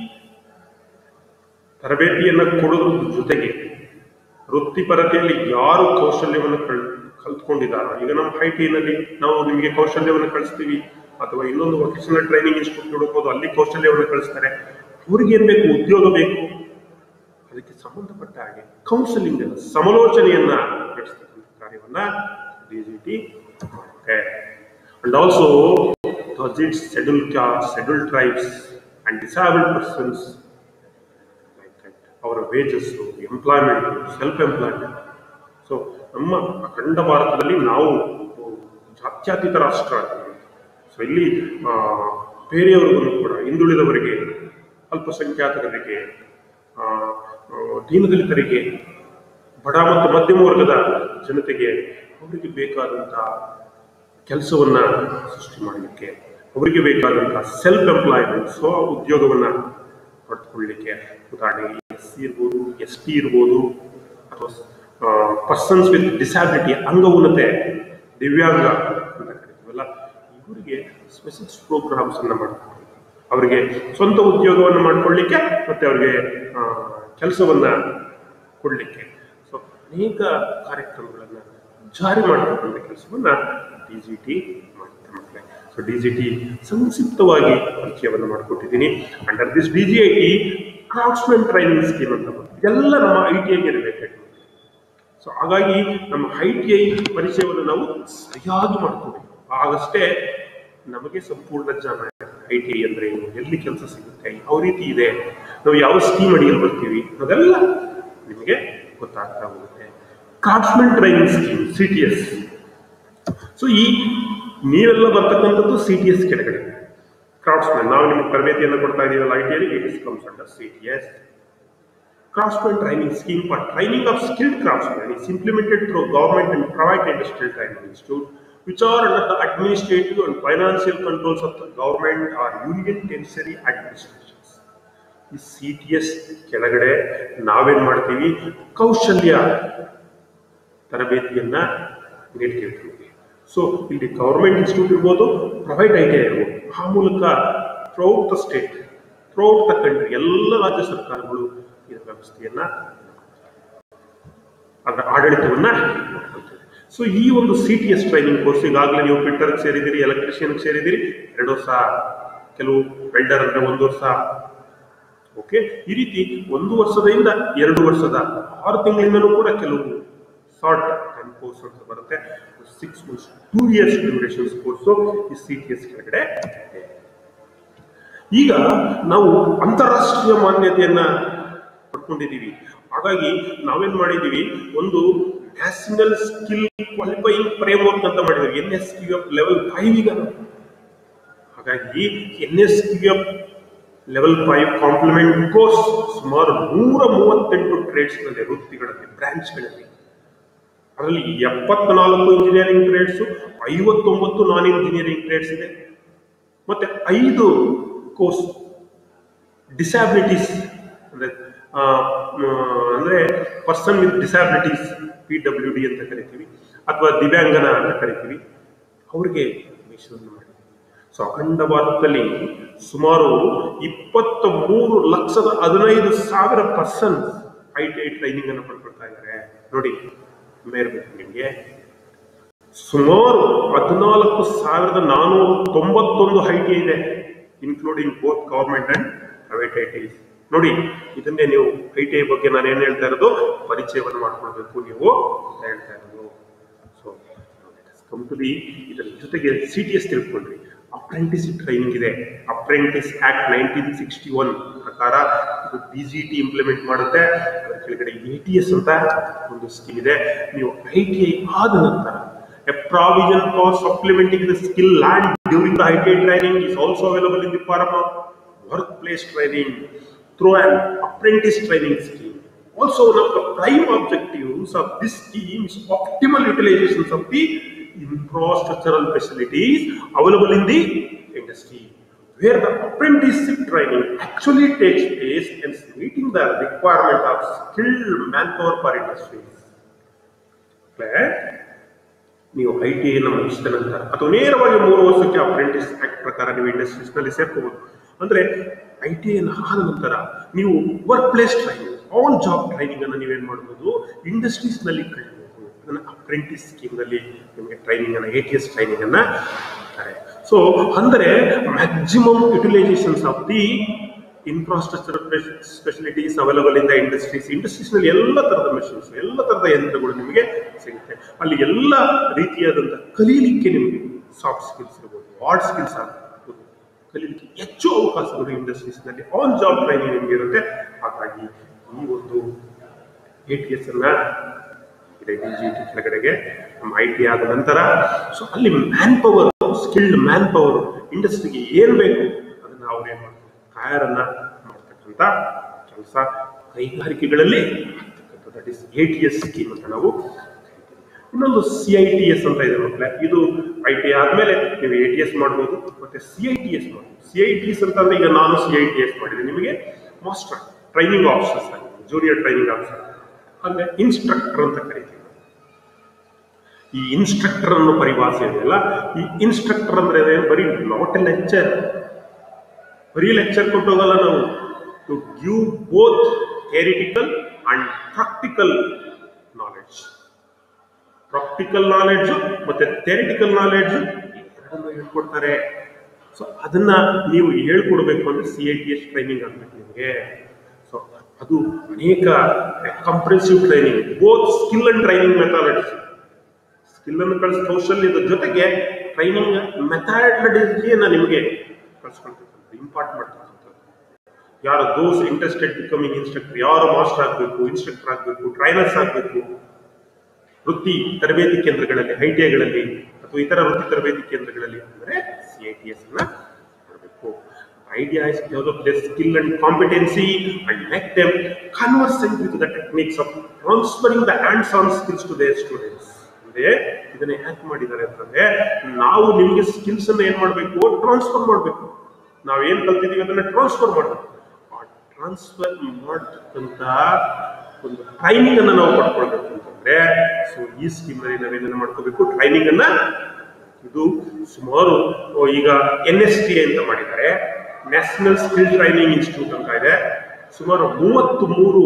ತರಬೇತಿಯನ್ನ ಕೊಡೋದ್ರ ಜೊತೆಗೆ ವೃತ್ತಿಪರತೆಯಲ್ಲಿ ಯಾರು ಕೌಶಲ್ಯವನ್ನು ಕಲ್ ಕಲ್ತ್ಕೊಂಡಿದ್ದಾರೋ ಈಗ ನಮ್ಮ ಐ ಟಿನಲ್ಲಿ ನಾವು ನಿಮಗೆ ಕೌಶಲ್ಯವನ್ನು ಕಳಿಸ್ತೀವಿ ಅಥವಾ ಇನ್ನೊಂದು ವೊಕೇಶನಲ್ ಟ್ರೈನಿಂಗ್ ಇನ್ಸ್ಟಿಟ್ಯೂಟ್ ನೋಡಬಹುದು ಅಲ್ಲಿ ಕೌಶಲ್ಯವನ್ನು ಕಳಿಸ್ತಾರೆ ಅವ್ರಿಗೆ ಏನ್ ಬೇಕು ಉದ್ಯೋಗ ಬೇಕು ಅದಕ್ಕೆ ಸಂಬಂಧಪಟ್ಟ ಹಾಗೆ ಕೌನ್ಸಿಲಿಂಗ್ ಸಮಾಲೋಚನೆಯನ್ನ ನಡೆಸ್ತಕ್ಕಂಥ ಕಾರ್ಯವನ್ನ ಡಿಜಿಟಿ ಮಾಡುತ್ತೆ and also does its scheduled caste, scheduled tribes and disabled persons like that. ಅವರ wages employment self employment so ನಮ್ಮ ಅಖಂಡ ಭಾರತದಲ್ಲಿ ನಾವು ಜಾತ್ಯತೀತ ರಾಷ್ಟ್ರ ಸೊ ಇಲ್ಲಿ ಆ, ಬೇರೆಯವರಿಗೂ ಕೂಡ ಹಿಂದುಳಿದವರಿಗೆ ಅಲ್ಪಸಂಖ್ಯಾತರಿಗೆ ಆ, ಆ, ದೀನದಲಿತರಿಗೆ ಬಡ ಮತ್ತು ಮಧ್ಯಮ ವರ್ಗದ ಜನತೆಗೆ ಅವರಿಗೆ ಬೇಕಾದಂಥ ಕೆಲಸವನ್ನ ಸೃಷ್ಟಿ ಮಾಡಲಿಕ್ಕೆ ಅವರಿಗೆ ಬೇಕಾದಂತಹ ಸೆಲ್ಫ್ ಎಂಪ್ಲಾಯ್ಮೆಂಟ್ ಸ್ವ ಉದ್ಯೋಗವನ್ನ ಪಡೆದುಕೊಳ್ಳಲಿಕ್ಕೆ ಉದಾಹರಣೆಗೆ ಎಸ್ ಸಿ ಇರ್ಬೋದು ಎಸ್ ಟಿ ಇರ್ಬೋದು ಅಥವಾ ಪರ್ಸನ್ಸ್ ವಿತ್ ಡಿಸ್ಯಾಬಿಲಿಟಿ ಅಂಗೌನತೆ ದಿವ್ಯಾಂಗ ಅಂತ ಕರಿತೀವಲ್ಲ ಇವರಿಗೆ ಸ್ಪೆಸಿಫಿಕ್ ಪ್ರೋಗ್ರಾಮ್ಸ್ ಅನ್ನ ಮಾಡ್ತಾರೆ ಅವರಿಗೆ ಸ್ವಂತ ಉದ್ಯೋಗವನ್ನು ಮಾಡ್ಕೊಳ್ಳಿಕ್ಕೆ ಮತ್ತೆ ಅವರಿಗೆ ಕೆಲಸವನ್ನ ಕೊಡಲಿಕ್ಕೆ ಸೊ ಅನೇಕ ಕಾರ್ಯಕ್ರಮಗಳನ್ನು ಜಾರಿ ಮಾಡತಕ್ಕಂಥ ಕೆಲಸವನ್ನ ಡಿ ಜಿ ಟಿ ಮಾಡುತ್ತೆ ಮಕ್ಕಳೇ ಸೊ ಡಿ ಜಿ ಟಿ ಸಂಕ್ಷಿಪ್ತವಾಗಿ ಪರಿಚಯವನ್ನು ಮಾಡಿಕೊಟ್ಟಿದ್ದೀನಿ under this D G I T craftsman training scheme ಅಂತ ಬರುತ್ತೆ. ಇದೆಲ್ಲ ನಮ್ಮ ಐ ಟಿ ಐಗೆ ರಿಲೇಟೆಡ್ ಸೊ ಹಾಗಾಗಿ ನಮ್ಮ ಐ ಟಿ ಐ ಪರಿಚಯವನ್ನು ನಾವು ಸರಿಯಾಗಿ ಮಾಡ್ಕೋಬೇಕು ಆಗಷ್ಟೇ ನಮಗೆ ಸಂಪೂರ್ಣ ಜ್ಞಾನ ಐ ಟಿ ಐ ಅಂದ್ರೆ ಏನು ಎಲ್ಲಿ ಕೆಲಸ ಸಿಗುತ್ತೆ ಯಾವ ರೀತಿ ಇದೆ ನಾವು ಯಾವ ಸ್ಕೀಮ್ ಅಡಿಯಲ್ಲಿ ಬರ್ತೀವಿ ಅದೆಲ್ಲ ನಿಮಗೆ ಗೊತ್ತಾಗ್ತಾ ಹೋಗುತ್ತೆ craftsman training scheme C T S so ಈ ನೀವೆಲ್ಲ ಬರ್ತಕ್ಕಂಥದ್ದು ಸಿ ಟಿ ಎಸ್ ಕೆಳಗಡೆ ಕ್ರಾಫ್ಟ್ಸ್ಮನ್ ನಾವು ನಿಮಗೆ ತರಬೇತಿಯನ್ನು ಕೊಡ್ತಾ ಇದೀವಲ್ಲ I T I it is comes under C T S Craftsman training scheme for training of skilled craftsmen is implemented through government and private industrial training institute, which are under the administrative and financial controls of the government or union territory administrations. ಈ C T S ಕೆಳಗಡೆ ನಾವೇನ್ ಮಾಡ್ತೀವಿ ಕೌಶಲ್ಯ ತರಬೇತಿಯನ್ನ ನೀಡ್ತಿರ್ತೀವಿ so ಇಲ್ಲಿ government institute ಇರ್ಬೋದು private I T I ಇರ್ಬೋದು ಆ ಮೂಲಕ throughout the state throughout the country ಎಲ್ಲ ರಾಜ್ಯ ಸರ್ಕಾರಗಳು ಇದರ ವ್ಯವಸ್ಥೆಯನ್ನ ಅದರ ಆಡಳಿತವನ್ನ ನೋಡ್ಕೊಳ್ತದೆ ಸೊ ಈ ಒಂದು C T S training course ಈಗಾಗಲೇ ನೀವು ಫಿಟ್ಟರ್ಗೆ ಸೇರಿದಿರಿ ಎಲೆಕ್ಟ್ರಿಷಿಯನ್ಗೆ ಸೇರಿದಿರಿ ಎರಡು ವರ್ಷ ಕೆಲವು ವೆಲ್ಡರ್ ಅಂದ್ರೆ ಒಂದು ವರ್ಷ ಓಕೆ ಈ ರೀತಿ ಒಂದು ವರ್ಷದಿಂದ ಎರಡು ವರ್ಷದ ಆರು ತಿಂಗಳಿಂದಲೂ ಕೂಡ ಕೆಲವು ಶಾರ್ಟ್ ಟೈಮ್ ಕೋರ್ಸ್ ಅಂತ ಬರುತ್ತೆ six months two years durations course ಈ ಸಿ ಟಿ ಎಸ್ ಕೆಳಗಡೆ ಇದೆ. ಈಗ ನಾವು ಅಂತಾರಾಷ್ಟ್ರೀಯ ಮಾನ್ಯತೆಯನ್ನ ಪಡ್ಕೊಂಡಿದ್ದೀವಿ ಹಾಗಾಗಿ ನಾವೇನ್ ಮಾಡಿದೀವಿ ಒಂದು ನ್ಯಾಷನಲ್ ಸ್ಕಿಲ್ ಕ್ವಾಲಿಫೈಯಿಂಗ್ ಫ್ರೇಮ್ವರ್ಕ್ ಅಂತ ಮಾಡಿದೀವಿ N S Q F level five ಈಗ ನಾವು. ಹಾಗಾಗಿ N S Q F level five complement course ಸುಮಾರು ನೂರ ಮೂವತ್ತೆಂಟು ಟ್ರೇಡ್ಸ್ಗಳಲ್ಲಿ ವೃತ್ತಿಗಳಲ್ಲಿ ಬ್ರಾಂಚ್ಗಳಲ್ಲಿ ಅದರಲ್ಲಿ ಎಪ್ಪತ್ನಾಲ್ಕು ಇಂಜಿನಿಯರಿಂಗ್ ಟ್ರೇಡ್ಸ್ ಐವತ್ತೊಂಬತ್ತು ನಾನ್ ಇಂಜಿನಿಯರಿಂಗ್ ಟ್ರೇಡ್ಸ್ ಇದೆ ಮತ್ತೆ ಐದು ಕೋರ್ಸ್ ಡಿಸ್ಯಾಬಿಲಿಟೀಸ್ ಅಂದ್ರೆ ಆ, ಮ, ಅಂದ್ರೆ person with disabilities P W D ಅಂತ ಕರಿತೀವಿ ಅಥವಾ ದಿವ್ಯಾಂಗನ ಅಂತ ಕರಿತೀವಿ ಅವ್ರಿಗೆ ಮೀಸಲನ್ನು ಮಾಡಿ ಸೊ ಅಖಂಡ ಭಾರತದಲ್ಲಿ ಸುಮಾರು ಇಪ್ಪತ್ತ ಮೂರು ಲಕ್ಷದ ಹದಿನೈದು ಸಾವಿರ person I T I training ಅನ್ನು ಪಡ್ಕೊಳ್ತಾ ಇದ್ದಾರೆ ನೋಡಿ ಹೆಮ್ಮೆ ಇರ್ಬೇಕು ನಿಮಗೆ ಸುಮಾರು ಹದಿನಾಲ್ಕು ಸಾವಿರದ ನಾನೂರ ತೊಂಬತ್ತೊಂದು ಐ ಟಿ ಇದೆ including both government and private I T ನೋಡಿ ಇದನ್ನೇ ನೀವು ಐ ಟಿ ಐ ಬಗ್ಗೆ ನಾನು ಏನ್ ಹೇಳ್ತಾ ಇರೋದು ಪರಿಚಯವನ್ನು ಮಾಡ್ಕೊಳ್ಬೇಕು ನೀವು ಅಂತ ಹೇಳ್ತಾ ಇರೋದು ಸೊ ಕಮ್ ಟು ದಿ ಇದರ ಜೊತೆಗೆ ಸಿ ಟಿ ಎಸ್ ತಿಳ್ಕೊಂಡ್ರಿ ಅಪ್ರೆಂಟಿಸ್ ಟ್ರೈನಿಂಗ್ ಇದೆ apprentice act nineteen sixty one ಪ್ರಕಾರ ಇದು ಬಿ ಜಿ ಟಿ ಇಂಪ್ಲಿಮೆಂಟ್ ಮಾಡುತ್ತೆ ಅದರ ಕೆಳಗಡೆ ಎ ಟಿ ಎಸ್ ಅಂತ ಒಂದು ಸ್ಕೀಮ್ ಇದೆ ನೀವು ಐ ಟಿ ಐ ಆದ ನಂತರ a provision for supplementing the skill land during the I T I training is also available in the form of workplace training through on apprentice training scheme Also, one of the prime objectives of this scheme is optimal utilizations of the infrastructural facilities available in the industry, where the apprenticeship training actually takes place and meeting the requirement of skilled manpower for industries. Clear? ನೀವು I T ಐನ ಮುಗಿಸಿದ ನಂತರ ಅಥವಾ ನೇರವಾಗಿ ಮೂರು ವರ್ಷಕ್ಕೆ apprentice act ಪ್ರಕಾರ ನೀವು ಇಂಡಸ್ಟ್ರೀಸ್ ನಲ್ಲಿ ಸೇರ್ಕೋಬಹುದು ಅಂದ್ರೆ ಐ ಟಿ ಐನ ಆದ ನಂತರ ನೀವು workplace training on job training ಅನ್ನು ನೀವೇನ್ ಮಾಡಬಹುದು ಇಂಡಸ್ಟ್ರೀಸ್ ನಲ್ಲಿ ಕಲಿಯಬಹುದು ಅದನ್ನ ಅಪ್ರೆಂಟಿಸ್ ಸ್ಕೀಮ್ ನಲ್ಲಿ ನಿಮಗೆ ಟ್ರೈನಿಂಗ್ ಅನ್ನ ಎ ಟಿ ಎಸ್ ಟ್ರೈನಿಂಗ್ ಅನ್ನ ಮಾಡ್ತಾರೆ ಸೊ ಅಂದ್ರೆ maximum utilisations of the infrastructure facilities available in the industries industries ನಲ್ಲಿ ಎಲ್ಲ ತರದ ಮೆಷಿನ್ಸ್ ಎಲ್ಲ ತರದ ಯಂತ್ರಗಳು ನಿಮಗೆ ಸಿಗುತ್ತೆ ಅಲ್ಲಿ ಎಲ್ಲ ರೀತಿಯಾದಂತಹ ಕಲೀಲಿಕ್ಕೆ ನಿಮಗೆ ಸಾಫ್ಟ್ ಸ್ಕಿಲ್ಸ್ ಇರ್ಬೋದು ಹಾರ್ಡ್ ಸ್ಕಿಲ್ಸ್ ಆಗಿರ್ಬೋದು ಕಲೀಲಿಕ್ಕೆ ಹೆಚ್ಚು ಅವಕಾಶಗಳು ಇಂಡಸ್ಟ್ರೀಸ್ ನಲ್ಲಿ ಆನ್ ಜಾಬ್ ಟ್ರೈನಿಂಗ್ ನಿಮಗೆ ಇರುತ್ತೆ ಹಾಗಾಗಿ ಈ ಒಂದು ಎ ಟಿ ಎಸ್ ಅನ್ನ ಇದೆ ಡಿ ಜಿ ಟಿ ಕೆಳಗಡೆಗೆ ನಮ್ಮ ಐ ಟಿ ಆದ ನಂತರ ಸೊ ಅಲ್ಲಿ manpower skilled manpower ಇಂಡಸ್ಟ್ರಿಗೆ ಏನ್ ಬೇಕು ಅದನ್ನ ಅವ್ರು ಏನ್ ಮಾಡ್ತಾರೆ ಕಾಯರನ್ನ ಮಾಡ್ತಕ್ಕಂಥ ಕೆಲಸ ಕೈಗಾರಿಕೆಗಳಲ್ಲಿ that is A T S scheme ಅಂತ ನಾವು ಇನ್ನೊಂದು ಸಿ ಐ ಟಿ ಎಸ್ ಅಂತ ಇದೆ ಮಕ್ಕಳೇ ಇದು ಐ ಟಿ ಆದ್ಮೇಲೆ ನೀವು ಎ ಟಿ ಎಸ್ ಮಾಡ್ಬೋದು ಮತ್ತೆ ಸಿ ಐ ಟಿ ಎಸ್ ಮಾಡ್ಬೋದು ಸಿ ಐ ಟಿ ಎಸ್ ಅಂತಂದ್ರೆ ಈಗ ನಾನು ಸಿ ಐ ಟಿ ಎಸ್ ಮಾಡಿದೆ ನಿಮಗೆ ಮಾಸ್ಟರ್ ಟ್ರೈನಿಂಗ್ ಆಫೀಸರ್ಸ್ ಆಗಿದೆ ಜೂನಿಯರ್ ಟ್ರೈನಿಂಗ್ ಆಫೀಸರ್ ಅಂದ್ರೆ ಇನ್ಸ್ಟ್ರಕ್ಟರ್ ಅಂತ ಕರಿತೀವಿ ಈ ಇನ್ಸ್ಟ್ರಕ್ಟರ್ ಅನ್ನೋ ಪರಿಭಾಷೆ ಇದೆಯಲ್ಲ ಈ ಇನ್ಸ್ಟ್ರಕ್ಟರ್ ಅಂದ್ರೆ ಏನು? ಬರೀ ನಾಟ್ ಎ ಲೆಕ್ಚರ್ ಬರೀ ಲೆಕ್ಚರ್ ಕೊಟ್ಟೋಗಲ್ಲ ನಾವು to give both theoretical and practical knowledge practical knowledge ಮತ್ತೆ ಥಿಯರಿಟಿಕಲ್ ನಾಲೆಡ್ಜ್ ಎರಡನ್ನೂ ಹೇಳ್ಕೊಡ್ತಾರೆ ಸೊ ಅದನ್ನ ನೀವು ಹೇಳ್ಕೊಡ್ಬೇಕು ಅಂದ್ರೆ C I T S training ಆಗ್ಬೇಕು ನಿಮಗೆ ಸೊ ಅದು ಅನೇಕ comprehensive training both skill and training methodology skill ಅನ್ನು ಕಳಿಸ್ ಕೌಶಲ್ಯದ ಜೊತೆಗೆ ಟ್ರೈನಿಂಗ್ ಮೆಥಾಲಜಿಯನ್ನ ನಿಮಗೆ ಕಳ್ಸ್ಕೊಳ್ತಕ್ಕಂಥದ್ದು ಇಂಪಾರ್ಟ್ ಮಾಡ್ತಕ್ಕಂಥದ್ದು ಯಾರು ದೋಸ್ ಇಂಟ್ರೆಸ್ಟೆಡ್ ಬಿಕಮಿಂಗ್ ಇನ್ಸ್ಟ್ರಕ್ಟರ್ ಯಾರು ಮಾಸ್ಟರ್ ಆಗಬೇಕು ಇನ್ಸ್ಟ್ರಕ್ಟರ್ ಆಗಬೇಕು ಟ್ರೈನರ್ಸ್ ಆಗಬೇಕು ವೃತ್ತಿ ತರಬೇತಿ ಕೇಂದ್ರಗಳಲ್ಲಿ ಐ ಟಿ ಐಗಳಲ್ಲಿ ಅಥವಾ ಇತರ ವೃತ್ತಿ ತರಬೇತಿ ಕೇಂದ್ರಗಳಲ್ಲಿ ಅಂದರೆ ಸಿ ಐ ಟಿ ಎಸ್ ಅನ್ನ ಮಾಡಬೇಕು idea is develop the skill and competency and make them conversant with the techniques of transferring the hands on skills to their students ಅಂದ್ರೆ ಇದನ್ನ ಯಾಕೆ ಮಾಡಿದ್ದಾರೆ ಅಂತಂದ್ರೆ ನಾವು ನಿಮಗೆ ಸ್ಕಿಲ್ಸ್ ಅನ್ನ ಏನ್ ಮಾಡಬೇಕು ಟ್ರಾನ್ಸ್ಫರ್ ಮಾಡಬೇಕು ನಾವ್ ಏನ್ ಕಲ್ತಿದೀವಿ ಅದನ್ನ ಟ್ರಾನ್ಸ್ಫರ್ ಮಾಡಬೇಕು ಆ ಟ್ರಾನ್ಸ್ಫರ್ ಮಾಡತಕ್ಕಂತ ಒಂದು ಟ್ರೈನಿಂಗ್ ಅನ್ನ ನಾವು ಪಡ್ಕೊಳ್ಬೇಕು ಅಂತಂದ್ರೆ ಸೊ ಈ ಸ್ಕೀಮ್ ನಲ್ಲಿ ನಾವೇನ ಮಾಡ್ಕೋಬೇಕು ಟ್ರೈನಿಂಗ್ ಅನ್ನ ಇದು ಸುಮಾರು ಓ, ಈಗ ಎನ್ ಎಸ್ ಟಿ ಅಂತ ಮಾಡಿದ್ದಾರೆ ನ್ಯಾಷನಲ್ ಸ್ಕಿಲ್ ಟ್ರೈನಿಂಗ್ ಇನ್ಸ್ಟಿಟ್ಯೂಟ್ ಅಂತ ಇದೆ ಸುಮಾರು ಮೂವತ್ತು ಮೂರು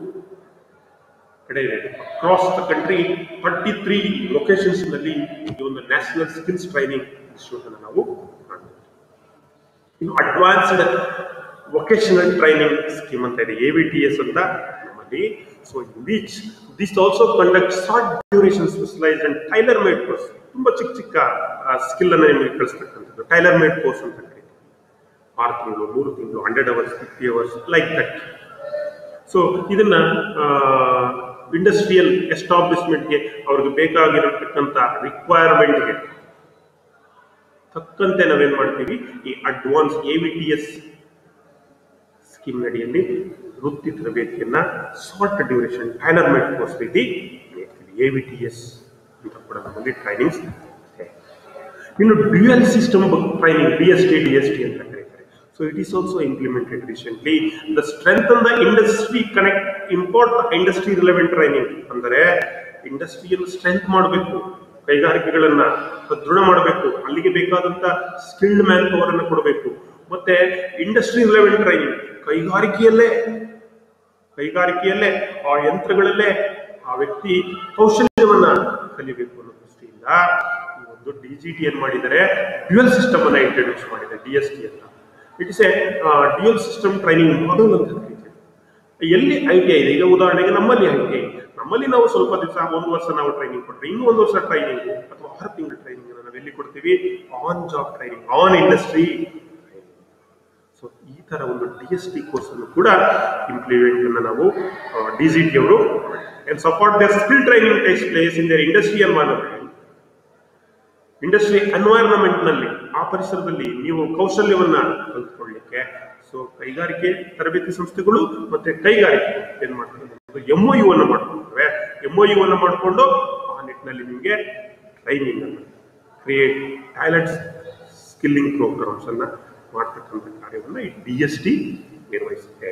ಕಡೆ ಇದೆ across the country twenty three locations ನಲ್ಲಿ ಈ ಒಂದು ನ್ಯಾಷನಲ್ ಸ್ಕಿಲ್ಸ್ ಟ್ರೈನಿಂಗ್ ಇನ್ಸ್ಟಿಟ್ಯೂಟ್ ಅನ್ನು ನಾವು ಮಾಡ್ತೀವಿ ಇನ್ನು ಅಡ್ವಾನ್ಸ್ಡ್ ವೊಕೇಶನಲ್ ಟ್ರೈನಿಂಗ್ ಸ್ಕೀಮ್ ಅಂತ ಇದೆ ಎ ವಿ ಟಿ ಎಸ್ ಅಂತ ನಮ್ಮಲ್ಲಿ so which this also conduct short duration specialised and tailor made course ತುಂಬಾ ಚಿಕ್ಕ ಚಿಕ್ಕ ಸ್ಕಿಲ್ ಅನ್ನ ನಿಮಗೆ ಕಳಿಸ್ತಕ್ಕಂಥದ್ದು ಟೈಲರ್ ಮೇಡ್ ಕೋರ್ಸ್ ಅಂತ ಕರೀತೀವಿ ಆರು ತಿಂಗಳು ಮೂರು ತಿಂಗಳು hundred hours fifty hours like that so ಇದನ್ನ ಇಂಡಸ್ಟ್ರಿಯಲ್ ಎಸ್ಟಾಬ್ಲಿಷ್ಮೆಂಟ್ಗೆ ಅವ್ರಿಗೆ ಬೇಕಾಗಿರತಕ್ಕಂಥ ರಿಕ್ವೈರ್ಮೆಂಟ್ಗೆ ತಕ್ಕಂತೆ ನಾವೇನ್ ಮಾಡ್ತೀವಿ ಈ advance A V T S scheme ನಡಿಯಲ್ಲಿ ವೃತ್ತಿ ತರಬೇತಿಯನ್ನ short duration tailor made course ರೀತಿ ಎ ವಿ ಟಿ ಎಸ್ ಅಂತ ಕೂಡ ನಮ್ಮಲ್ಲಿ ಟ್ರೈನಿಂಗ್ಸ್ ಇದೆ ಇನ್ನು dual system training D S T D S T ಅಂತ ಕರೀತಾರೆ so it is also implemented recently the strength the industry connect impart industry relevant training ಅಂದರೆ ಇಂಡಸ್ಟ್ರಿಯನ್ನು ಸ್ಟ್ರೆಂತ್ ಮಾಡಬೇಕು ಕೈಗಾರಿಕೆಗಳನ್ನ ಸದೃಢ ಮಾಡಬೇಕು ಅಲ್ಲಿಗೆ ಬೇಕಾದಂತ ಸ್ಕಿಲ್ಡ್ ಮ್ಯಾನ್ ಪವರ್ ಅನ್ನು ಕೊಡಬೇಕು ಮತ್ತೆ ಇಂಡಸ್ಟ್ರಿ ರಿಲೆವೆಂಟ್ ಟ್ರೈನಿಂಗ್ ಕೈಗಾರಿಕೆಯಲ್ಲೇ ಕೈಗಾರಿಕೆಯಲ್ಲೇ ಆ ಯಂತ್ರಗಳಲ್ಲೇ ಆ ವ್ಯಕ್ತಿ ಕೌಶಲ್ಯವನ್ನ ಕಲಿಬೇಕು ಅನ್ನೋ ದೃಷ್ಟಿಯಿಂದ ಈ ಒಂದು ಡಿ ಜಿ ಟಿ ಏನ್ ಮಾಡಿದರೆ ಡ್ಯುಯಲ್ ಸಿಸ್ಟಮ್ ಅನ್ನ ಇಂಟ್ರೊಡ್ಯೂಸ್ ಮಾಡಿದೆ ಡಿ ಎಸ್ ಟಿ ಅಂತ it is a dual system training model ಅಂತ ಕರೀತೀವಿ ಎಲ್ಲಿ ಐ ಟಿ ಐ ಇದೆ ಈಗ ಉದಾಹರಣೆಗೆ ನಮ್ಮಲ್ಲಿ ಐ ಟಿ ಐ ನಮ್ಮಲ್ಲಿ ನಾವು ಸ್ವಲ್ಪ ದಿವಸ ಒಂದು ವರ್ಷ ನಾವು ಟ್ರೈನಿಂಗ್ ಕೊಟ್ಟರೆ ಇನ್ನೂ ಒಂದು ವರ್ಷ ಟ್ರೈನಿಂಗ್ ಅಥವಾ ಆರು ತಿಂಗಳ ಟ್ರೈನಿಂಗ್ ನಾವು ಎಲ್ಲಿ ಕೊಡ್ತೀವಿ on job training on industry so ಈ ತರ ಒಂದು ಡಿ ಎಸ್ ಟಿ ಕೋರ್ಸ್ ಅನ್ನು ಕೂಡ ಇಂಪ್ಲಿಮೆಂಟ್ ಅನ್ನು ನಾವು ಡಿ ಜಿ ಟಿ ಅವರು and support their skill training takes place in their industrial environment industry environment ನಲ್ಲಿ ಆ ಪರಿಸರದಲ್ಲಿ ನೀವು ಕೌಶಲ್ಯವನ್ನ ಕಲ್ತ್ಕೊಳ್ಳಿಕ್ಕೆ ಸೊ ಕೈಗಾರಿಕೆ ತರಬೇತಿ ಸಂಸ್ಥೆಗಳು ಮತ್ತೆ ಕೈಗಾರಿಕೆ ಏನ್ ಮಾಡ್ತಾರೆ ಎಂ ಒ ಯು ಅನ್ನು ಮಾಡ್ಕೊಳ್ತೇವೆ ಎಂ ಒ ಯು ಅನ್ನು ಮಾಡಿಕೊಂಡು ಆ ನಿಟ್ಟಿನಲ್ಲಿ ನಿಮಗೆ ಟ್ರೈನಿಂಗ್ ಅನ್ನು ಕ್ರಿಯೇಟ್ ಟ್ಯಾಲೆಂಟ್ಸ್ ಸ್ಕಿಲ್ಲಿಂಗ್ ಪ್ರೋಗ್ರಾಮ್ಸ್ ಅನ್ನ ಮಾಡ್ತಕ್ಕಂಥ ಕಾರ್ಯವನ್ನು ಈ ಡಿ ಎಸ್ ಟಿ ನಿರ್ವಹಿಸುತ್ತೆ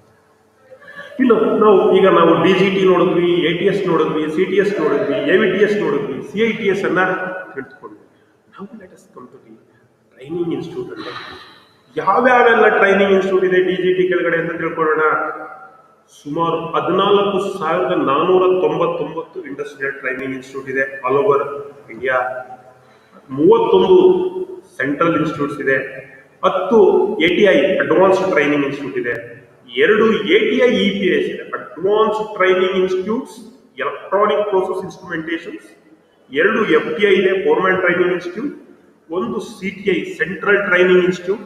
ಇಲ್ಲ ನಾವು ಈಗ ನಾವು ಡಿ ಜಿ ಟಿ ನೋಡಿದ್ವಿ ಎ ಟಿ ಎಸ್ ನೋಡಿದ್ವಿ ಸಿ ಟಿ ಎಸ್ ನೋಡಿದ್ವಿ ಎ ವಿ ಟಿ ಎಸ್ ನೋಡಿದ್ವಿ ಸಿ ಐ ಟಿ ಎಸ್ ಅನ್ನ ತಿಳಿದುಕೊಂಡ್ವಿ ನಾವು let us come to the training institute ಅಂತ ಯಾವ್ಯಾವೆಲ್ಲ ಟ್ರೈನಿಂಗ್ ಇನ್ಸ್ಟಿಟ್ಯೂಟ್ ಇದೆ ಡಿ ಜಿ ಟಿ ಕೆಳಗಡೆ ಅಂತ ತಿಳ್ಕೊಳ್ಳೋಣ ಸುಮಾರು ಹದಿನಾಲ್ಕು ಸಾವಿರದ ನಾನೂರ ತೊಂಬತ್ತೊಂಬತ್ತು ಇಂಡಸ್ಟ್ರಿಯಲ್ ಟ್ರೈನಿಂಗ್ ಇನ್ಸ್ಟಿಟ್ಯೂಟ್ ಇದೆ ಆಲ್ ಓವರ್ ಇಂಡಿಯಾ ಮೂವತ್ತೊಂದು ಸೆಂಟ್ರಲ್ ಇನ್ಸ್ಟಿಟ್ಯೂಟ್ಸ್ ಇದೆ ಹತ್ತು A T I advanced training institute ಇದೆ ಎರಡು A T I E P S ಇದೆ advanced training institutes electronic process instrumentations ಎರಡು ಎಫ್ ಟಿ ಐ ಇದೆ ಫೋರ್ಮ್ಯಾನ್ ಟ್ರೈನಿಂಗ್ ಇನ್ಸ್ಟಿಟ್ಯೂಟ್ ಒಂದು C T I central training institute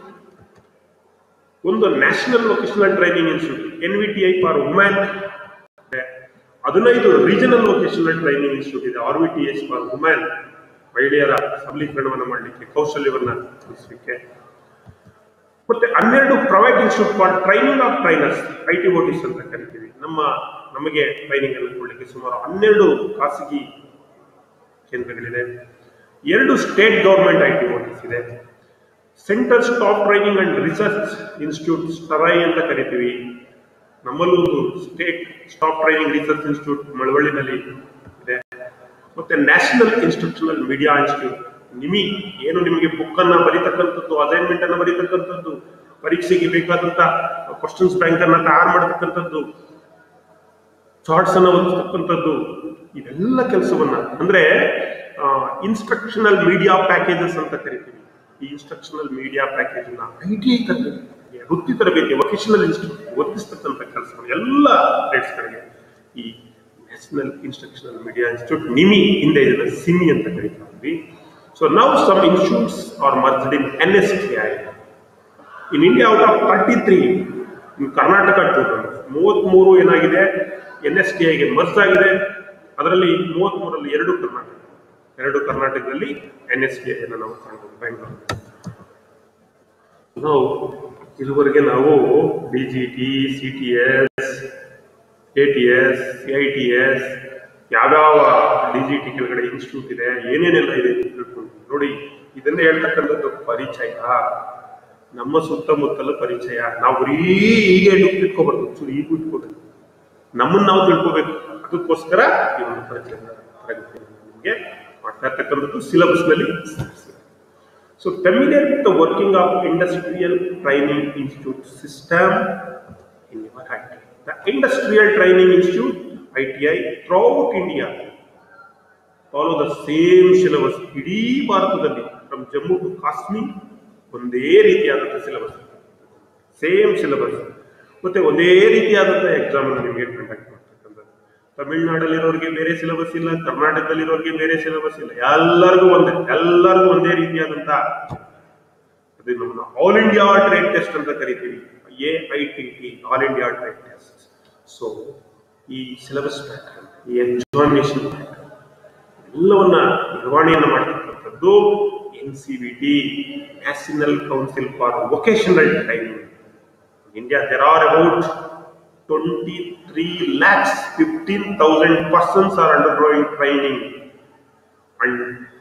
ಒಂದು national vocational training institute N V T I for women ಇದೆ ಹದಿನೈದು regional vocational training institute ಇದೆ R V T S for women ಮಹಿಳೆಯರ ಸಬಲೀಕರಣವನ್ನು ಮಾಡಲಿಕ್ಕೆ ಕೌಶಲ್ಯವನ್ನ ತಿಳಿಸಲಿಕ್ಕೆ ಮತ್ತೆ ಹನ್ನೆರಡು private institute for training of trainers I T OTs ಅಂತ ಕರಿತೀವಿ ನಮ್ಮ ನಮಗೆ ಟ್ರೈನಿಂಗ್ ಅನ್ನು ಕೊಡಲಿಕ್ಕೆ ಸುಮಾರು ಹನ್ನೆರಡು ಖಾಸಗಿ ಕೇಂದ್ರಗಳಿದೆ ಎರಡು state government I T OTs ಇದೆ central staff training and research institute ಸ್ಟರೈ ಅಂತ ಕರಿತೀವಿ ನಮ್ಮಲ್ಲೂ ಒಂದು state staff training research institute ಮಳವಳ್ಳಿನಲ್ಲಿ ಇದೆ ಮತ್ತೆ national institutional media institute NIMI ಏನು ನಿಮಗೆ ಬುಕ್ ಅನ್ನ ಬರೀತಕ್ಕಂಥದ್ದು ಅಸೈನ್ಮೆಂಟ್ ಅನ್ನ ಬರೀತಕ್ಕಂಥದ್ದು ಪರೀಕ್ಷೆಗೆ ಬೇಕಾದಂತ ಕ್ವಶನ್ಸ್ ಬ್ಯಾಂಕ್ ಅನ್ನ ತಯಾರು ಮಾಡತಕ್ಕಂಥದ್ದು ಚಾರ್ಟ್ಸ್ ಅನ್ನ ಓದಿಸ್ತಕ್ಕಂಥದ್ದು ಇವೆಲ್ಲ ಕೆಲಸವನ್ನ ಅಂದ್ರೆ ಇನ್ಸ್ಟ್ರಕ್ಷನಲ್ ಮೀಡಿಯಾ ಪ್ಯಾಕೇಜಸ್ ಅಂತ ಕರಿತೀವಿ ಈ ಇನ್ಸ್ಟ್ರಕ್ಷನಲ್ ಮೀಡಿಯಾ ಪ್ಯಾಕೇಜ್ ನ ಐ ಟಿ ಐ ತರಬೇತಿ ವೃತ್ತಿ ತರಬೇತಿ ವೊಕೇಶನಲ್ ಇನ್ಸ್ಟಿಟ್ಯೂಟ್ ಒದಗಿಸ್ತಕ್ಕಂಥ ಕೆಲಸವನ್ನು ಎಲ್ಲ ಗಳಿಗೆ ಈ national instructional media institute NIMI ಹಿಂದೆ ಇದನ್ನ ಸಿಮಿ ಅಂತ ಕರಿತಾ ಇದ್ವಿ ಸೊ ನಾವು some institutes are merged in N S T I in India out of thirty three in Karnataka two ಮೂವತ್ಮೂರು ಏನಾಗಿದೆ ಎನ್ ಎಸ್ ಟಿ ಐಗೆ ಮರ್ಜ್ ಆಗಿದೆ ಅದರಲ್ಲಿ ಮೂವತ್ಮೂರಲ್ಲಿ ಎರಡು ಕರ್ನಾಟಕ ಎರಡು ಕರ್ನಾಟಕದಲ್ಲಿ ಎನ್ ಎಸ್ ಟಿ ಐ ನಾವು ಕಾಣ್ಬೋದು ಬ್ಯಾಂಗ್ಳೂರು ನಾವು ಇದುವರೆಗೆ ನಾವು D G T C T S A T S C I T S ಯಾವ್ಯಾವ ಡಿ ಜಿ ಟಿ ಕೆಳಗಡೆ ಇನ್ಸ್ಟಿಟ್ಯೂಟ್ ಇದೆ ಏನೇನೆಲ್ಲ ಇದೆ ಅಂತ ತಿಳ್ಕೊಂಡ್ವಿ. ನೋಡಿ ಇದನ್ನೇ ಹೇಳ್ತಕ್ಕಂಥದ್ದು ಪರಿಚಯ ನಮ್ಮ ಸುತ್ತಮುತ್ತಲ ಪರಿಚಯ ನಾವು ಬರೀ ಹೀಗೆ ಇಟ್ಕೋಬಾರ್ದು ಚೂರು ಈಗ ಇಟ್ಕೋಬೇಕು ನಮ್ಮನ್ನ ನಾವು ತಿಳ್ಕೋಬೇಕು ಅದಕ್ಕೋಸ್ಕರ ಈ ಒಂದು ಪರಿಚಯ ತರಗತಿ ನಿಮಗೆ ಮಾಡ್ತಾ ಇರ್ತಕ್ಕಂಥದ್ದು ಸಿಲೆಬಸ್ ನಲ್ಲಿ So familiar with the working of industrial training institute system in your hand. The industrial training institute ITI throughout India follow the same syllabus. ಇಡೀ ಭಾರತದಲ್ಲಿ ಫ್ರಮ್ ಜಮ್ಮು ಟು ಕಾಶ್ಮೀರ್ ಒಂದೇ ರೀತಿಯಾದಂಥ ಸಿಲೆಬಸ್ ಸೇಮ್ ಸಿಲೆಬಸ್ ಮತ್ತೆ ಒಂದೇ ರೀತಿಯಾದಂಥ ಎಕ್ಸಾಮ್ ಅನ್ನು ನಿಮಗೆ ಕಂಡಕ್ಟ್ ಮಾಡ್ತಕ್ಕಂಥದ್ದು ತಮಿಳ್ನಾಡಲ್ಲಿರೋರಿಗೆ ಬೇರೆ ಸಿಲೆಬಸ್ ಇಲ್ಲ ಕರ್ನಾಟಕದಲ್ಲಿರೋರಿಗೆ ಬೇರೆ ಸಿಲೆಬಸ್ ಇಲ್ಲ ಎಲ್ಲರಿಗೂ ಒಂದೇ ಎಲ್ಲರಿಗೂ ಒಂದೇ ರೀತಿಯಾದಂಥ ಅದು ನಮ್ಮ ಆಲ್ ಇಂಡಿಯಾ ಟ್ರೇಡ್ ಟೆಸ್ಟ್ ಅಂತ ಕರಿತೀವಿ A I T T all India trade test so ಈ ಸಿಲೆಬಸ್ ಪ್ಯಾಟರ್ನ್ ಈ ಎಕ್ಸಾಮಿನೇಷನ್ ಪ್ಯಾಟರ್ನ್ ಎಲ್ಲವನ್ನ ನಿರ್ವಹಣೆಯನ್ನು ಮಾಡತಕ್ಕಂಥದ್ದು N C B T national council for vocational training India there are about twenty three lakhs fifteen thousand persons are under training and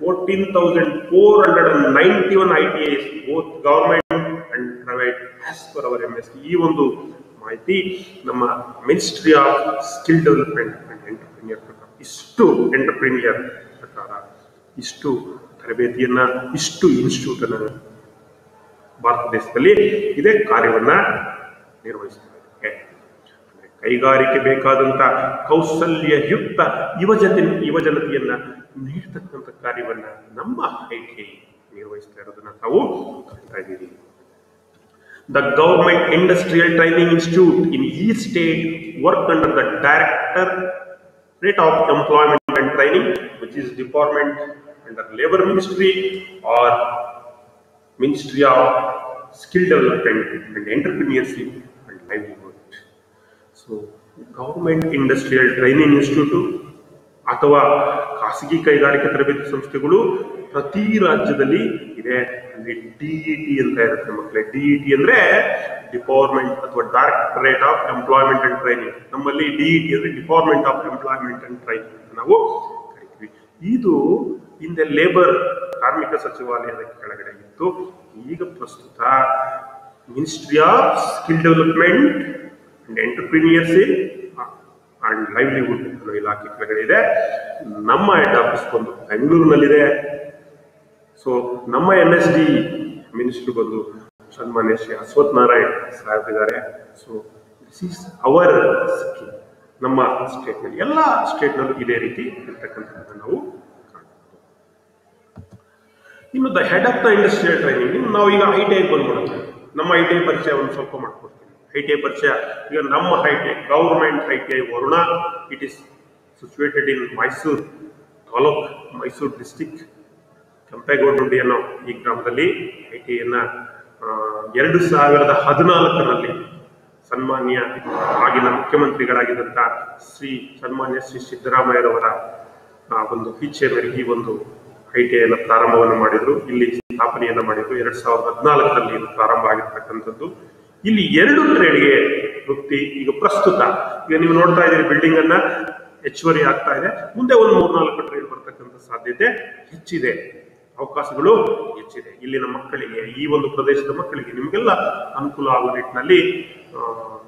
14,491 ITIs, both government and private, as per our MSc. ಈ ಒಂದು ಮಾಹಿತಿ ನಮ್ಮ ministry of skill development and entrepreneur ಪ್ರಕಾರ ಇಷ್ಟು entrepreneur ಪ್ರಕಾರ ಇಷ್ಟು ತರಬೇತಿಯನ್ನ ಇಷ್ಟು institute ಅನ್ನ ಭಾರತ ದೇಶದಲ್ಲಿ ಇದೇ ಕಾರ್ಯವನ್ನ ನಿರ್ವಹಿಸ್ತಾ ಇದೆ ಅಂದ್ರೆ ಕೈಗಾರಿಕೆ ಬೇಕಾದಂತ ಕೌಶಲ್ಯಯುಕ್ತ ಯುವಜನ ಯುವಜನತೆಯನ್ನ ನೀಡ್ತಕ್ಕಂಥ ಕಾರ್ಯವನ್ನ ನಮ್ಮ ಐಟಿ ನಿರ್ವಹಿಸ್ತಾ ಇರೋದನ್ನ ತಾವು ಕಾಣ್ತಾ ಇದ್ದೀರಿ the government industrial training institute in ಈ state work under the director rate of employment and training which is department under labour ministry are Ministry of Skill Development and Entrepreneurship and Livelihood. So government industrial training institute ಅಥವಾ ಖಾಸಗಿ ಕೈಗಾರಿಕೆ ತರಬೇತಿ ಸಂಸ್ಥೆಗಳು ಪ್ರತಿ ರಾಜ್ಯದಲ್ಲಿ ಇದೆ ನಿಮಗೆ ಡಿಇಟಿ ಅಂತ ಇರುತ್ತೆ ಮಕ್ಕಳೇ ಡಿಇಟಿ ಅಂದ್ರೆ ಡಿಪಾರ್ಟ್ಮೆಂಟ್ ಅಥವಾ directorate of employment and training ನಮ್ಮಲ್ಲಿ ಡಿಇಟಿ ಅಂದ್ರೆ department of employment and training ಅಂತ ನಾವು ಕರಿತೀವಿ ಇದು ಹಿಂದೆ ಲೇಬರ್ ಕಾರ್ಮಿಕ ಸಚಿವಾಲಯದ ಕೆಳಗಡೆ ಇತ್ತು ಈಗ ಪ್ರಸ್ತುತ ministry of skill development and entrepreneurship and livelihood ಅನ್ನೋ ಇಲಾಖೆ ಕೆಳಗಡೆ ಇದೆ ನಮ್ಮ ಹೆಡ್ ಆಫೀಸ್ ಬಂದು ಬೆಂಗಳೂರಿನಲ್ಲಿದೆ ಸೊ ನಮ್ಮ ಎಂ ಎಸ್ ಡಿ ಮಿನಿಸ್ಟರ್ ಬಂದು ಸನ್ಮಾನ್ಯ ಶ್ರೀ ಅಶ್ವಥ್ ನಾರಾಯಣ್ ಸಾಹೇಬ್ ಇದ್ದಾರೆ so this is our scheme ನಮ್ಮ ಸ್ಟೇಟ್ನಲ್ಲಿ ಎಲ್ಲ ಸ್ಟೇಟ್ನಲ್ಲೂ ಇದೇ ರೀತಿ ಇರ್ತಕ್ಕಂಥದ್ದನ್ನು ನಾವು ಕಾಣ್ಬೋದು ಇನ್ನು the head of the industrial training ನಾವು ಈಗ ಐ ಟಿ ಐ ಬಂದ್ಬಿಡುತ್ತೆ ನಮ್ಮ ಐ ಟಿ ಐ ಪರಿಚಯ ಒಂದು ಸ್ವಲ್ಪ ಮಾಡ್ಕೊಡ್ತೀನಿ ಐ ಟಿ ಐ ಪರಿಚಯ ಈಗ ನಮ್ಮ I T I government I T I Varuna it is situated in Mysuru taluk Mysuru district ಕೆಂಪೇಗೌಡರುಂಡಿ ಅನ್ನೋ ಈ ಗ್ರಾಮದಲ್ಲಿ ಐ ಟಿ ಐನ ಎರಡು ಸಾವಿರದ ಹದಿನಾಲ್ಕರಲ್ಲಿ ಸನ್ಮಾನ್ಯ ಆಗಿನ ಮುಖ್ಯಮಂತ್ರಿಗಳಾಗಿದ್ದಂಥ ಶ್ರೀ ಸನ್ಮಾನ್ಯ ಶ್ರೀ ಸಿದ್ದರಾಮಯ್ಯರವರ ಆ, ಒಂದು ಇಚ್ಛೆ ಮೇರೆಗೆ ಈ ಒಂದು ಐ ಟಿ ಐನ ಪ್ರಾರಂಭವನ್ನು ಮಾಡಿದ್ರು ಇಲ್ಲಿ ಸ್ಥಾಪನೆಯನ್ನ ಮಾಡಿದ್ರು ಎರಡ್ ಸಾವಿರದ ಹದಿನಾಲ್ಕರಲ್ಲಿ ಇದು ಪ್ರಾರಂಭ ಆಗಿರ್ತಕ್ಕಂಥದ್ದು ಇಲ್ಲಿ ಎರಡು ಟ್ರೇಡ್ಗೆ ವೃತ್ತಿ ಈಗ ಪ್ರಸ್ತುತ ಈಗ ನೀವು ನೋಡ್ತಾ ಇದ್ದೀರಿ ಬಿಲ್ಡಿಂಗ್ ಅನ್ನ ಹೆಚ್ಚುವರಿ ಆಗ್ತಾ ಇದೆ ಮುಂದೆ ಒಂದು ಮೂರ್ನಾಲ್ಕು ಟ್ರೇಡ್ ಬರ್ತಕ್ಕಂಥ ಸಾಧ್ಯತೆ ಹೆಚ್ಚಿದೆ ಅವಕಾಶಗಳು ಹೆಚ್ಚಿದೆ ಇಲ್ಲಿನ ಮಕ್ಕಳಿಗೆ ಈ ಒಂದು ಪ್ರದೇಶದ ಮಕ್ಕಳಿಗೆ ನಿಮಗೆಲ್ಲ ಅನುಕೂಲ ಆಗುವ ನಿಟ್ಟಿನಲ್ಲಿ ಆ,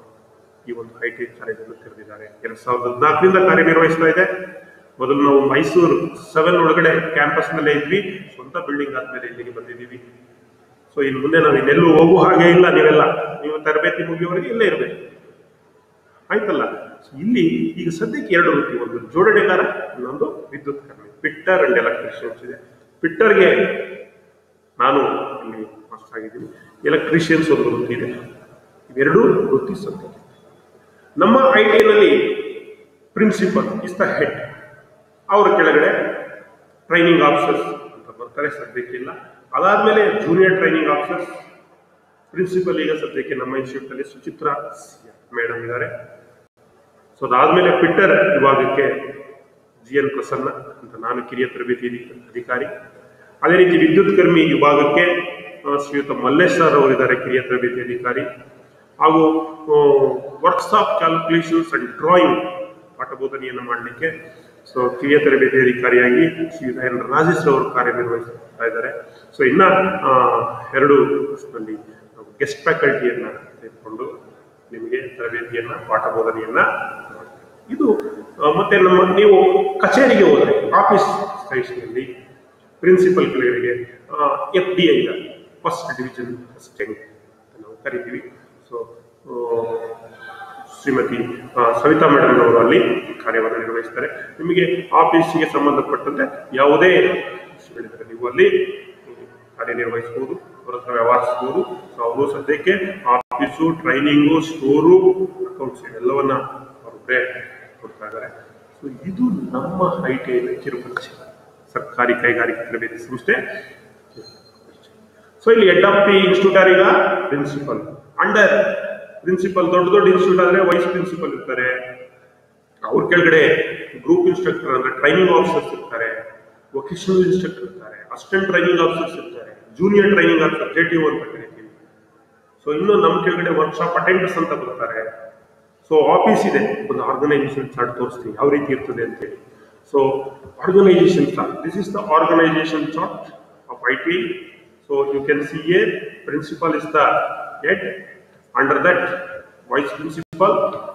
ಈ ಒಂದು ಐ ಟಿ ಕಾಲೇಜನ್ನು ತೆರೆದಿದ್ದಾರೆ ಎರಡ್ ಸಾವಿರದ ಹದಿನಾಲ್ಕರಿಂದ ಕಾರ್ಯನಿರ್ವಹಿಸ್ತಾ ಇದೆ ಮೊದಲು ನಾವು ಮೈಸೂರು ಸೆವೆನ್ ಒಳಗಡೆ ಕ್ಯಾಂಪಸ್ ನಲ್ಲೇ ಇದ್ವಿ ಸ್ವಂತ ಬಿಲ್ಡಿಂಗ್ ಆದ್ಮೇಲೆ ಇಲ್ಲಿಗೆ ಬಂದಿದ್ದೀವಿ ಸೊ ಇನ್ನು ಮುಂದೆ ನಾವು ಇನ್ನೆಲ್ಲೂ ಹೋಗುವ ಹಾಗೆ ಇಲ್ಲ ನೀವೆಲ್ಲ ನೀವು ತರಬೇತಿ ಮುಗಿಯುವವರೆಗೆ ಇಲ್ಲೇ ಇರಬೇಕು ಆಯ್ತಲ್ಲ So ಇಲ್ಲಿ ಈಗ ಸದ್ಯಕ್ಕೆ ಎರಡು ವೃತ್ತಿ ಒಂದು ಜೋಡಣೆಗಾರ ಇನ್ನೊಂದು ವಿದ್ಯುತ್ ಕರ್ಮಿ ಪಿಟ್ಟರ್ ಅಂಡ್ ಎಲೆಕ್ಟ್ರಿಷಿಯನ್ಸ್ ಇದೆ ಪಿಟ್ಟರ್ಗೆ ನಾನು ಇಲ್ಲಿ ಮಾಸ್ಟರ್ ಆಗಿದ್ದೀನಿ ಎಲೆಕ್ಟ್ರಿಷಿಯನ್ಸ್ ಒಂದು ವೃತ್ತಿ ಇದೆ ಇವೆರಡೂ ವೃತ್ತಿ ಸದ್ಯಕ್ಕೆ ನಮ್ಮ ಐ ಟಿನಲ್ಲಿ ಪ್ರಿನ್ಸಿಪಲ್ ಇಸ್ ದ ಹೆಡ್ ಅವರ ಕೆಳಗಡೆ ಟ್ರೈನಿಂಗ್ ಆಫೀಸರ್ಸ್ ಅಂತ ಬರ್ತಾರೆ ಸದ್ಯಕ್ಕೆ ಇಲ್ಲ ಅದಾದ್ಮೇಲೆ ಜೂನಿಯರ್ ಟ್ರೈನಿಂಗ್ ಆಫೀಸರ್ಸ್ ಪ್ರಿನ್ಸಿಪಲ್ ಈಗ ಸದ್ಯಕ್ಕೆ ನಮ್ಮ ಇನ್ಸ್ಟಿಟ್ಯೂಟ್ ಅಲ್ಲಿ ಸುಚಿತ್ರಾ ಮೇಡಮ್ ಇದ್ದಾರೆ ಸೊ ಅದಾದ್ಮೇಲೆ ಪಿಟ್ಟರ್ ವಿಭಾಗಕ್ಕೆ ಜಿ ಎನ್ ಪ್ರಸನ್ನ ಅಂತ ನಾನು ಕಿರಿಯ ತರಬೇತಿ ಅಧಿ- ಅಧಿಕಾರಿ ಅದೇ ರೀತಿ ವಿದ್ಯುತ್ ಕರ್ಮಿ ವಿಭಾಗಕ್ಕೆ ಆ, ಶ್ರೀಯುತ ಮಲ್ಲೇಶ್ ಸರ್ ಅವರಿದ್ದಾರೆ ಕಿರಿಯ ತರಬೇತಿ ಅಧಿಕಾರಿ ಹಾಗೂ ವರ್ಕ್ಶಾಪ್ ಕ್ಯಾಲ್ಕುಲೇಷನ್ಸ್ ಅಂಡ್ ಡ್ರಾಯಿಂಗ್ ಪಾಠ ಬೋಧನೆಯನ್ನು ಮಾಡಲಿಕ್ಕೆ ಸೊ ಕಿರಿಯ ತರಬೇತಿ ಅಧಿಕಾರಿಯಾಗಿ ಶ್ರೀಯುತ ಎನ್ ರಾಜೇಶ್ ಅವರು ಕಾರ್ಯನಿರ್ವಹಿಸ್ತಾ ಇದ್ದಾರೆ ಸೊ ಇನ್ನ ಆ, ಎರಡು ವರ್ಷದಲ್ಲಿ ಗೆಸ್ಟ್ ಫ್ಯಾಕಲ್ಟಿಯನ್ನ ತೆಗೆದುಕೊಂಡು ನಿಮಗೆ ತರಬೇತಿಯನ್ನ ಪಾಠ ಬೋಧನೆಯನ್ನ ಮಾಡ್ತೀವಿ. ಇದು ಆ, ಮತ್ತೆ ನಮ್ಮ ನೀವು ಕಚೇರಿಗೆ ಹೋದರೆ ಆಫೀಸ್ ಸೈಟ್ಸ್ನಲ್ಲಿ ಪ್ರಿನ್ಸಿಪಲ್ ಕೆಳಗಡೆಗೆ F D I first division assistant ಅಂತ ನಾವು ಕರಿತೀವಿ ಸೊ ಶ್ರೀಮತಿ ಆ, ಸವಿತಾ ಮೇಡಮ್ ಅವರು ಅಲ್ಲಿ ಕಾರ್ಯವನ್ನು ನಿರ್ವಹಿಸ್ತಾರೆ ನಿಮಗೆ ಆಫೀಸಿಗೆ ಸಂಬಂಧಪಟ್ಟಂತೆ ಯಾವುದೇ ವಿಷಯಗಳಿದ್ದರೆ ನೀವು ಅಲ್ಲಿ ಕಾರ್ಯನಿರ್ವಹಿಸಬಹುದು ಅವರ ಹತ್ರ ವ್ಯವಹರಿಸಬಹುದು ಸೊ ಅವರು ಸದ್ಯಕ್ಕೆ ಆಫೀಸು ಟ್ರೈನಿಂಗು ಸ್ಟೋರು ಅಕೌಂಟ್ಸ್ ಎಲ್ಲವನ್ನ ಅವರೊಬ್ಬರೇ ಕೊಡ್ತಾ ಇದ್ದಾರೆ ಸೊ ಇದು ನಮ್ಮ ಐ ಟಿ ಐನ ಕಿರುಪರಿಚಯ ಸರ್ಕಾರಿ ಕೈಗಾರಿಕಾ ತರಬೇತಿ ಸಂಸ್ಥೆ ಸೊ ಇಲ್ಲಿ ಹೆಡ್ ಆಫ್ ದಿ ಇನ್ಸ್ಟಿಟ್ಯೂಟ್ ಯಾರೀಗ ಪ್ರಿನ್ಸಿಪಲ್ ಅಂಡರ್ ಪ್ರಿನ್ಸಿಪಲ್ ದೊಡ್ಡ ದೊಡ್ಡ ಇನ್ಸ್ಟಿಟ್ಯೂಟ್ ಆದ್ರೆ ವೈಸ್ ಪ್ರಿನ್ಸಿಪಲ್ ಇರ್ತಾರೆ ಅವ್ರ ಕೆಳಗಡೆ ಗ್ರೂಪ್ ಇನ್ಸ್ಟ್ರಕ್ಟರ್ ಅಂದ್ರೆ ಟ್ರೈನಿಂಗ್ ಆಫೀಸರ್ಸ್ ಇರ್ತಾರೆ ವೊಕೇಶನಲ್ ಇನ್ಸ್ಟ್ರಕ್ಟರ್ ಇರ್ತಾರೆ ಅಸಿಸ್ಟೆಂಟ್ ಟ್ರೈನಿಂಗ್ ಆಫೀಸರ್ಸ್ ಇರ್ತಾರೆ junior training officer J T ಅಂತ ಕರಿತೀವಿ ಸೊ ಇನ್ನು ನಮ್ಮ ಕೆಳಗಡೆ ವರ್ಕ್ಶಾಪ್ ಅಟೆಂಡರ್ಸ್ ಅಂತ ಬರ್ತಾರೆ ಸೊ ಆಫೀಸ್ ಇದೆ ಒಂದು ಆರ್ಗನೈಸೇಷನ್ ಚಾರ್ಟ್ ತೋರಿಸ್ತೀನಿ ಯಾವ ರೀತಿ ಇರ್ತದೆ ಅಂತೇಳಿ so organisation chart this is the organisation chart of I T so you can see a principal is the head under that vice principal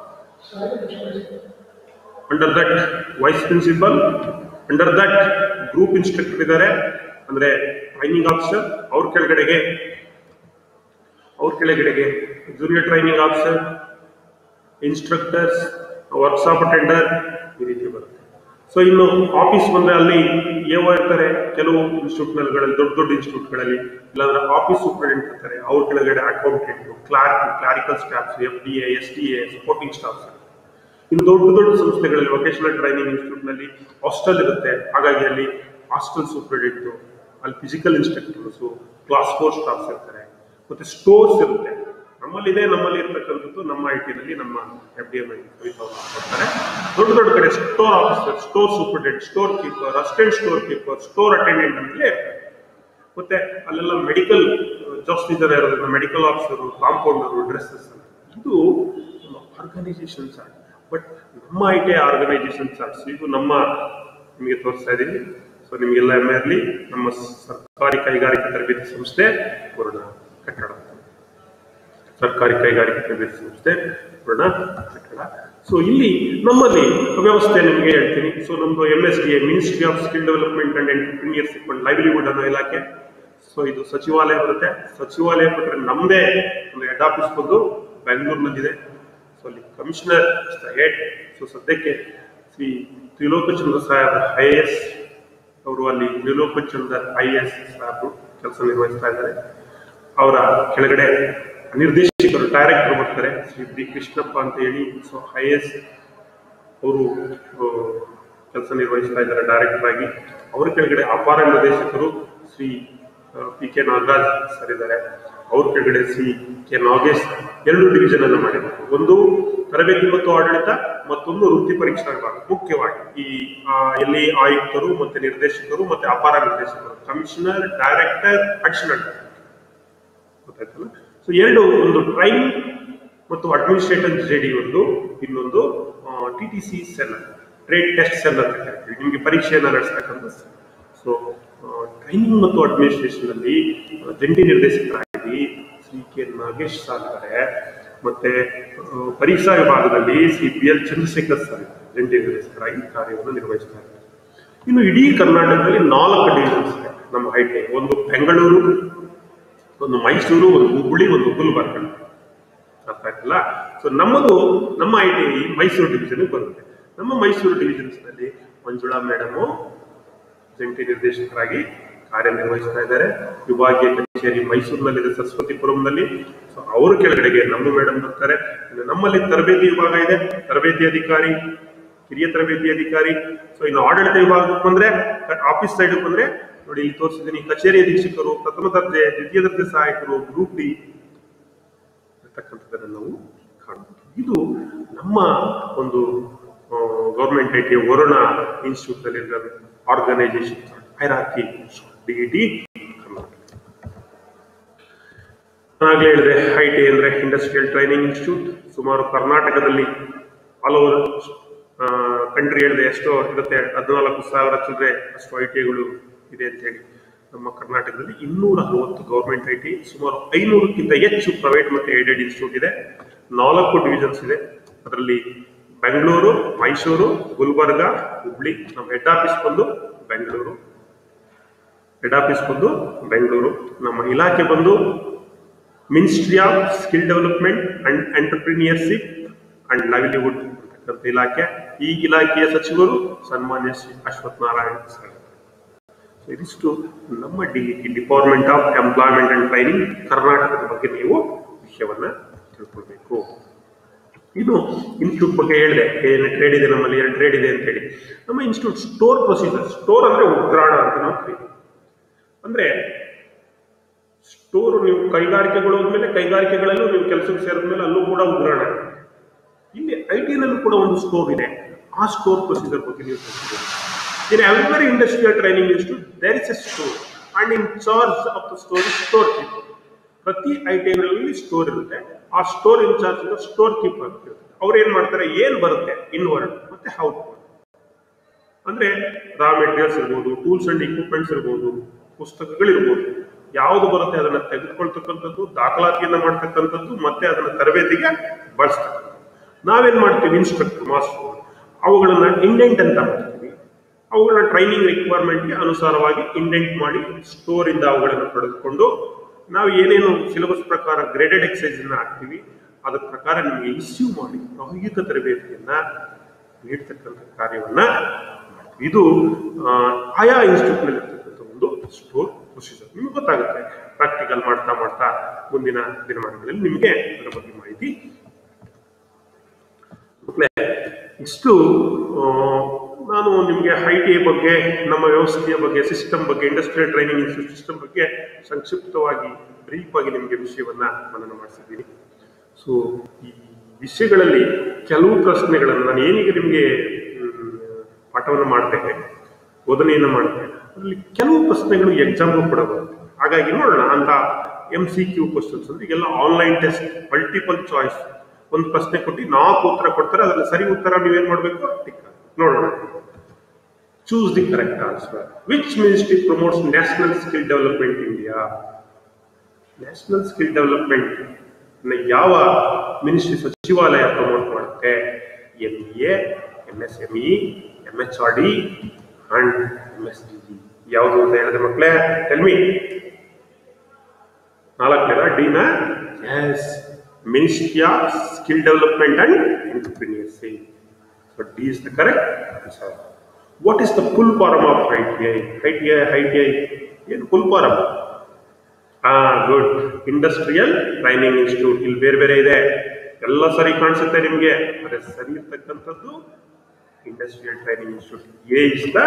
under that vice principal under that group instructor ಇದ್ದಾರೆ ಅಂದ್ರೆ training officer ಅವ್ರ ಕೆಳಗಡೆಗೆ ಅವ್ರ ಕೆಳಗಡೆಗೆ junior training officer instructors workshop attender ಈ ರೀತಿ ಬರುತ್ತೆ so ಇನ್ನು ಆಫೀಸ್ ಬಂದ್ರೆ ಅಲ್ಲಿ ಎಒ ಇರ್ತಾರೆ ಕೆಲವು ಇನ್ಸ್ಟಿಟ್ಯೂಟ್ಗಳಲ್ಲಿ ದೊಡ್ಡ ದೊಡ್ಡ ಇನ್ಸ್ಟಿಟ್ಯೂಟ್ಗಳಲ್ಲಿ ಇಲ್ಲಾಂದ್ರೆ ಆಫೀಸ್ ಸೂಪರಿಂಟೆಂಡೆಂಟ್ ಇರ್ತಾರೆ ಅವ್ರ ಕೆಳಗಡೆ accountant clerk clerical staffs F D A S D A supporting staffs ಇನ್ನು ದೊಡ್ಡ ದೊಡ್ಡ ಸಂಸ್ಥೆಗಳಲ್ಲಿ ವೊಕೇಶನಲ್ ಟ್ರೈನಿಂಗ್ ಇನ್ಸ್ಟಿಟ್ಯೂಟ್ನಲ್ಲಿ ಹಾಸ್ಟೆಲ್ ಇರುತ್ತೆ ಹಾಗಾಗಿ ಅಲ್ಲಿ ಹಾಸ್ಟೆಲ್ ಸೂಪರಿಂಟೆಂಡೆಂಟು ಅಲ್ಲಿ physical instructors class four staffs ಇರ್ತಾರೆ ಮತ್ತೆ ಸ್ಟೋರ್ಸ್ ಇರುತ್ತೆ ನಮ್ಮಲ್ಲಿದೆ ನಮ್ಮಲ್ಲಿ ಇರ್ತಕ್ಕಂಥದ್ದು ನಮ್ಮ ಐ ಟಿನಲ್ಲಿ ನಮ್ಮ ಎಫ್ ಡಿ ಎಂ ಐ ಕೊಡ್ತಾರೆ ದೊಡ್ಡ ದೊಡ್ಡ ಕಡೆ store officer store superintendent store keeper assistant store keeper store attendant ಅಂತಲೇ ಇರ್ತಾರೆ ಮತ್ತೆ ಅಲ್ಲೆಲ್ಲ ಮೆಡಿಕಲ್ ಜಾಸ್ತಿ ಜನ ಇರೋದ್ರಿಂದ ಮೆಡಿಕಲ್ ಆಫೀಸರು ಕಾಂಪೌಂಡರು ಡ್ರೆಸ್ಸಸ್ ಇದು ಆರ್ಗನೈಸೇಷನ್ ಚಾರ್ಟ್ ಬಟ್ ನಮ್ಮ ಐ ಟಿ ಆರ್ಗನೈಸೇಷನ್ ಚಾರ್ಟ್ಸ್ ಇದು ನಮ್ಮ ನಿಮಗೆ ತೋರಿಸ್ತಾ ಇದ್ದೀವಿ ಸೊ ನಿಮಗೆಲ್ಲ ಹೆಮ್ಮೆ ಇರಲಿ ನಮ್ಮ ಸರ್ಕಾರಿ ಕೈಗಾರಿಕಾ ತರಬೇತಿ ಸಂಸ್ಥೆ ಪೂರ್ಣ ಕಟ್ಟಡ ಸರ್ಕಾರಿ ಕೈಗಾರಿಕಾ ತರಬೇತಿ ಸಂಸ್ಥೆ ಪೂರ್ಣ ಕಟ್ಟಡ ಸೊ ಇಲ್ಲಿ ನಮ್ಮಲ್ಲಿ ವ್ಯವಸ್ಥೆ ನಿಮಗೆ ಹೇಳ್ತೀನಿ ಸೊ ನಮ್ದು M S D A ministry of skill development and entrepreneurship and livelihood ಅನ್ನೋ ಇಲಾಖೆ ಸೊ ಇದು ಸಚಿವಾಲಯ ಬರುತ್ತೆ ಸಚಿವಾಲಯ ಬಿಟ್ಟರೆ ನಮ್ಮದೇ ಒಂದು ಹೆಡ್ ಆಫೀಸ್ ಬಂದು ಬೆಂಗಳೂರಿನಲ್ಲಿದೆ ಸೊ ಅಲ್ಲಿ ಕಮಿಷನರ್ ಹೆಡ್ ಸೊ ಸದ್ಯಕ್ಕೆ ಶ್ರೀ ತ್ರಿಲೋಕಚಂದ್ರ ಸಾಹೇಬ್ ಐ ಎಸ್ ಅವರು ಅಲ್ಲಿ ತ್ರಿಲೋಕಚಂದ್ರ ಐ ಎಸ್ ಸಾಹೇಬರು ಕೆಲಸ ನಿರ್ವಹಿಸ್ತಾ ಇದ್ದಾರೆ ಅವರ ಕೆಳಗಡೆ ನಿರ್ದೇಶಕರು ಡೈರೆಕ್ಟರ್ ಬರ್ತಾರೆ ಶ್ರೀ ಬಿ ಕೃಷ್ಣಪ್ಪ ಅಂತ ಹೇಳಿ ಸೊ ಐ ಎಸ್ ಅವರು ಕೆಲಸ ನಿರ್ವಹಿಸ್ತಾ ಇದ್ದಾರೆ ಡೈರೆಕ್ಟರ್ ಆಗಿ ಅವರ ಕೆಳಗಡೆ ಅಪಾರ ನಿರ್ದೇಶಕರು Shri P K Nagaraj sir ಇದ್ದಾರೆ ಅವ್ರ ಕೆಳಗಡೆ ಶ್ರೀ ಕೆ ನಾಗೇಶ್ ಎರಡು ಡಿವಿಷನ್ ಅನ್ನು ಮಾಡಿದ್ದಾರೆ ಒಂದು ತರಬೇತಿ ಮತ್ತು ಆಡಳಿತ ಮತ್ತೊಂದು ವೃತ್ತಿ ಪರೀಕ್ಷಾ ವಿಭಾಗ ಮುಖ್ಯವಾಗಿ ಈ ಆ, ಎಲ್ಲಿ ಆಯುಕ್ತರು ಮತ್ತೆ ನಿರ್ದೇಶಕರು ಮತ್ತೆ ಅಪಾರ ನಿರ್ದೇಶಕರು ಕಮಿಷನರ್ ಡೈರೆಕ್ಟರ್ ಅಡಿಷನಲ್ ಗೊತ್ತಾಯ್ತಲ್ಲ ಸೊ ಎರಡು ಒಂದು ಟ್ರೈನ್ ಮತ್ತು ಅಡ್ಮಿನಿಸ್ಟ್ರೇಟರ್ ಜೆ ಡಿ ಒಂದು ಇನ್ನೊಂದು T T C cell trade test cell ಅಂತ ಕರಿತೀವಿ ನಿಮಗೆ ಪರೀಕ್ಷೆಯನ್ನು ನಡೆಸ್ತಕ್ಕಂಥ ಸೊ ಟ್ರೈನಿಂಗ್ ಮತ್ತು ಅಡ್ಮಿನಿಸ್ಟ್ರೇಷನ್ ಅಲ್ಲಿ ಆ, ಜಂಟಿ ನಿರ್ದೇಶಕರಾಗಿ ಶ್ರೀ ಕೆ ನಾಗೇಶ್ ಸರ್ ಇದ್ದಾರೆ ಮತ್ತೆ ಆ, ಪರೀಕ್ಷಾ ವಿಭಾಗದಲ್ಲಿ Shri B L Chandrashekhar sir ಇದ್ದಾರೆ ಜಂಟಿ ನಿರ್ದೇಶಕರಾಗಿ ಕಾರ್ಯವನ್ನು ನಿರ್ವಹಿಸ್ತಾ ಇದ್ದಾರೆ ಇನ್ನು ಇಡೀ ಕರ್ನಾಟಕದಲ್ಲಿ ನಾಲ್ಕು ಡಿವಿಷನ್ಸ್ ಇದೆ ನಮ್ಮ ಐ ಟಿ ಒಂದು ಬೆಂಗಳೂರು ಒಂದು ಮೈಸೂರು ಒಂದು ಹುಬ್ಬಳ್ಳಿ ಒಂದು ಗುಲ್ಬರ್ಗ ಅರ್ಥ ಆಯ್ತಲ್ಲ ಸೊ ನಮ್ಮದು ನಮ್ಮ ಐ ಟಿ ಮೈಸೂರು ಡಿವಿಷನ್ ಬರುತ್ತೆ ನಮ್ಮ ಮೈಸೂರು ಡಿವಿಷನ್ಸ್ ನಲ್ಲಿ ಮಂಜುಳಾ ಮೇಡಮು ಜಂಟಿ ನಿರ್ದೇಶಕರಾಗಿ ಕಾರ್ಯನಿರ್ವಹಿಸ್ತಾ ಇದ್ದಾರೆ ವಿಭಾಗೀಯ ಕಚೇರಿ ಮೈಸೂರಿನಲ್ಲಿದೆ ಸರಸ್ವತಿಪುರಂನಲ್ಲಿ ಸೊ ಅವರ ಕೆಳಗಡೆಗೆ ನಮ್ಮ ಮೇಡಮ್ ಬರ್ತಾರೆ ಇನ್ನು ನಮ್ಮಲ್ಲಿ ತರಬೇತಿ ವಿಭಾಗ ಇದೆ ತರಬೇತಿ ಅಧಿಕಾರಿ ಹಿರಿಯ ತರಬೇತಿ ಅಧಿಕಾರಿ ಸೊ ಇನ್ನು ಆಡಳಿತ ವಿಭಾಗಕ್ಕೆ ಬಂದ್ರೆ ಆಫೀಸ್ ಸೈಡ್ ಬಂದ್ರೆ ನೋಡಿ ಇಲ್ಲಿ ತೋರಿಸಿದ್ದೀನಿ ಕಚೇರಿ ಅಧೀಕ್ಷಕರು ಪ್ರಥಮ ದರ್ಜೆ ದ್ವಿತೀಯ ದರ್ಜೆ ಸಹಾಯಕರು ಗ್ರೂಪ್ ಡಿ ಇರ್ತಕ್ಕಂಥದ್ದನ್ನು ನಾವು ಕಾಣಬಹುದು ಇದು ನಮ್ಮ ಒಂದು government I T Varuna institute ಅಲ್ಲಿ organisation hierarchy D D Karnataka ನಾನಾಗಲೇ ಹೇಳಿದೆ ಐ ಟಿ ಅಂದ್ರೆ ಇಂಡಸ್ಟ್ರಿಯಲ್ ಟ್ರೈನಿಂಗ್ ಇನ್ಸ್ಟಿಟ್ಯೂಟ್ ಸುಮಾರು ಕರ್ನಾಟಕದಲ್ಲಿ ಆಲ್ ಓವರ್ ಕಂಟ್ರಿ ಹೇಳಿದೆ ಎಷ್ಟೋ ಇರುತ್ತೆ ಹದಿನಾಲ್ಕು ಸಾವಿರ ಚಿಲ್ಲರೆ ಅಷ್ಟು ಐ ಟಿಗಳು ಇದೆ ಅಂತ ಹೇಳಿ ನಮ್ಮ ಕರ್ನಾಟಕದಲ್ಲಿ ಇನ್ನೂರ ಅರವತ್ತು ಗೌರ್ಮೆಂಟ್ ಐ ಟಿ ಸುಮಾರು ಐನೂರಕ್ಕಿಂತ ಹೆಚ್ಚು ಪ್ರೈವೇಟ್ ಮತ್ತು ಏಡೆಡ್ ಇನ್ಸ್ಟಿಟ್ಯೂಟ್ ಇದೆ ನಾಲ್ಕು ಡಿವಿಷನ್ಸ್ ಇದೆ ಅದರಲ್ಲಿ ಬೆಂಗಳೂರು ಮೈಸೂರು ಗುಲ್ಬರ್ಗ ಹುಬ್ಳಿ ನಮ್ಮ ಹೆಡ್ ಆಫೀಸ್ ಬಂದು ಬೆಂಗಳೂರು ಹೆಡ್ ಆಫೀಸ್ ಬಂದು ಬೆಂಗಳೂರು ನಮ್ಮ ಇಲಾಖೆ ಬಂದು ministry of skill development and entrepreneurship and livelihood ಅಂತಕ್ಕಂಥ ಇಲಾಖೆ ಈ ಇಲಾಖೆಯ ಸಚಿವರು ಸನ್ಮಾನ್ಯ ಶ್ರೀ ಅಶ್ವಥ್ ನಾರಾಯಣ್ ಸರ್ So ಇದಿಷ್ಟು ನಮ್ಮ D department of employment and training ಕರ್ನಾಟಕದ ಬಗ್ಗೆ ನೀವು ವಿಷಯವನ್ನ ತಿಳ್ಕೊಳ್ಬೇಕು ಇದು ಇನ್ಸ್ಟಿಟ್ಯೂಟ್ ಬಗ್ಗೆ ಹೇಳಿದೆ ಏನು ಟ್ರೇಡ್ ಇದೆ ನಮ್ಮಲ್ಲಿ ಎರಡು ಟ್ರೇಡ್ ಇದೆ ಅಂತ ಹೇಳಿ ನಮ್ಮ ಇನ್ಸ್ಟಿಟ್ಯೂಟ್ ಸ್ಟೋರ್ ಪ್ರೊಸೀಜರ್ ಸ್ಟೋರ್ ಅಂದ್ರೆ ಉಗ್ರಾಣ ಅಂತ ನಾವು ಕರೀತೀವಿ ಅಂದ್ರೆ ಸ್ಟೋರ್ ನೀವು ಕೈಗಾರಿಕೆಗಳು ಹೋದ್ಮೇಲೆ ಕೈಗಾರಿಕೆಗಳಲ್ಲೂ ನೀವು ಕೆಲಸಕ್ಕೆ ಸೇರಿದ ಮೇಲೆ ಅಲ್ಲೂ ಕೂಡ ಉಗ್ರಾಣ ಇದೆ. ಇಲ್ಲಿ ಐ ಟಿನಲ್ಲೂ ಕೂಡ ಒಂದು ಸ್ಟೋರ್ ಇದೆ ಆ ಸ್ಟೋರ್ ಪ್ರೊಸೀಜರ್ ಬಗ್ಗೆ ನೀವು ತಿಳ್ಕೊಬೇಕು in every industrial training institute there is a store and in charge of the store store keeper ಪ್ರತಿ ಐ ಟಿಗಳಲ್ಲಿ ಸ್ಟೋರ್ ಇರುತ್ತೆ ಆ store in charge store keeper ಇರುತ್ತೆ ಅವ್ರು ಏನ್ ಮಾಡ್ತಾರೆ ಏನ್ ಬರುತ್ತೆ ಇನ್ವರ್ಡ್ ಮತ್ತೆ ಔಟ್ವರ್ಡ್ ಅಂದ್ರೆ ರಾ ಮೆಟೀರಿಯಲ್ಸ್ ಇರ್ಬೋದು ಟೂಲ್ಸ್ ಅಂಡ್ ಇಕ್ವಿಪ್ಮೆಂಟ್ಸ್ ಇರ್ಬೋದು ಪುಸ್ತಕಗಳಿರ್ಬೋದು ಯಾವುದು ಬರುತ್ತೆ ಅದನ್ನ ತೆಗೆದುಕೊಳ್ತಕ್ಕಂಥದ್ದು ದಾಖಲಾತಿಯನ್ನ ಮಾಡ್ತಕ್ಕಂಥದ್ದು ಮತ್ತೆ ಅದನ್ನ ತರಬೇತಿಗೆ ಬಳಸ್ತಕ್ಕಂಥದ್ದು ನಾವೇನ್ ಮಾಡ್ತೀವಿ ಇನ್ಸ್ಟ್ರಕ್ಟರ್ ಮಾಸ್ಟರ್ ಅವುಗಳನ್ನ ಇಂಡೆಂಟ್ ಅಂತ ಮಾಡ್ತೀವಿ ಅವುಗಳನ್ನ ಟ್ರೈನಿಂಗ್ ರಿಕ್ವೈರ್ಮೆಂಟ್ಗೆ ಅನುಸಾರವಾಗಿ ಇಂಡೆಂಟ್ ಮಾಡಿ ಸ್ಟೋರ್ ಇಂದ ಅವುಗಳನ್ನು ಪಡೆದುಕೊಂಡು ನಾವು ಏನೇನು ಸಿಲೆಬಸ್ ಪ್ರಕಾರ ಗ್ರೇಡೆಡ್ ಎಕ್ಸೈಸ್ ಅನ್ನ ಹಾಕ್ತೀವಿ ಅದ್ರ ಪ್ರಕಾರ ನಿಮಗೆ ಇಶ್ಯೂ ಮಾಡಿ ಪ್ರಾಯೋಗಿಕ ತರಬೇತಿಯನ್ನ ನೀಡ್ತಕ್ಕಂಥ ಕಾರ್ಯವನ್ನ ಮಾಡ್ತೀವಿ. ಇದು ಆ, ಆಯಾ ಇನ್ಸ್ಟಿಟ್ಯೂಟ್ ನಲ್ಲಿ ಇರ್ತಕ್ಕಂಥ ಒಂದು ಸ್ಟೋರ್ ಪ್ರೊಸೀಜರ್ ನಿಮ್ಗೆ ಗೊತ್ತಾಗುತ್ತೆ ಪ್ರಾಕ್ಟಿಕಲ್ ಮಾಡ್ತಾ ಮಾಡ್ತಾ ಮುಂದಿನ ದಿನಮಾನಗಳಲ್ಲಿ ನಿಮಗೆ ಅದರ ಬಗ್ಗೆ ಮಾಹಿತಿ ಮಕ್ಕಳೇ, ಇಷ್ಟು ಆ, ನಾನು ನಿಮಗೆ ಐ ಟಿ ಬಗ್ಗೆ ನಮ್ಮ ವ್ಯವಸ್ಥೆಯ ಬಗ್ಗೆ ಸಿಸ್ಟಮ್ ಬಗ್ಗೆ ಇಂಡಸ್ಟ್ರಿಯಲ್ ಟ್ರೈನಿಂಗ್ ಇನ್ಸ್ಟಿಟ್ಯೂಟ್ ಸಿಸ್ಟಮ್ ಬಗ್ಗೆ ಸಂಕ್ಷಿಪ್ತವಾಗಿ ಬ್ರೀಫ್ ಆಗಿ ನಿಮಗೆ ವಿಷಯವನ್ನ ಮನನ ಮಾಡಿಸಿದ್ದೀನಿ ಸೊ ಈ ವಿಷಯಗಳಲ್ಲಿ ಕೆಲವು ಪ್ರಶ್ನೆಗಳನ್ನು ನಾನು ಏನೀಗ ನಿಮಗೆ ಮ್, ಪಾಠವನ್ನು ಮಾಡ್ತೇನೆ ಬೋಧನೆಯನ್ನು ಮಾಡ್ತೇನೆ ಅದರಲ್ಲಿ ಕೆಲವು ಪ್ರಶ್ನೆಗಳು ಎಕ್ಸಾಮ್ಗೂ ಕೂಡ ಬರುತ್ತೆ ಹಾಗಾಗಿ ನೋಡೋಣ ಅಂತ ಎಂ ಸಿ ಕ್ಯೂ ಕ್ವಶನ್ಸ್ ಅಂದ್ರೆ ಈಗೆಲ್ಲ ಆನ್ಲೈನ್ ಟೆಸ್ಟ್ ಮಲ್ಟಿಪಲ್ ಚಾಯ್ಸ್ ಒಂದು ಪ್ರಶ್ನೆ ಕೊಟ್ಟು ನಾಲ್ಕು ಉತ್ತರ ಕೊಡ್ತಾರೆ ಅದರಲ್ಲಿ ಸರಿ ಉತ್ತರ ನೀವೇನ್ ಮಾಡಬೇಕು ಟಿಕ್ ನೋಡೋಣ choose the correct answer which ministry promotes national skill development India national skill development ಯಾವ ಮಿನಿಸ್ಟ್ರಿ ಸಚಿವಾಲಯ ಪ್ರಮೋಟ್ ಮಾಡುತ್ತೆ M A M S M E M H R D and M S D G ಯಾವುದು ಅಂತ ಹೇಳಿದೆ ಮಕ್ಕಳೇ tell me ನಾಲ್ಕನೇದ ಡಿನ S ministry of skill development and entrepreneurship so D is the correct answer what is the full form of I T I I T I I T I ಏನು full form ಹಾ good industrial training institute ಇಲ್ಲಿ ಬೇರೆ ಬೇರೆ ಇದೆ ಎಲ್ಲ ಸರಿ ಕಾಣಿಸುತ್ತೆ ನಿಮಗೆ ಅದೇ ಸರಿ ಇರ್ತಕ್ಕಂಥದ್ದು industrial training institute A is the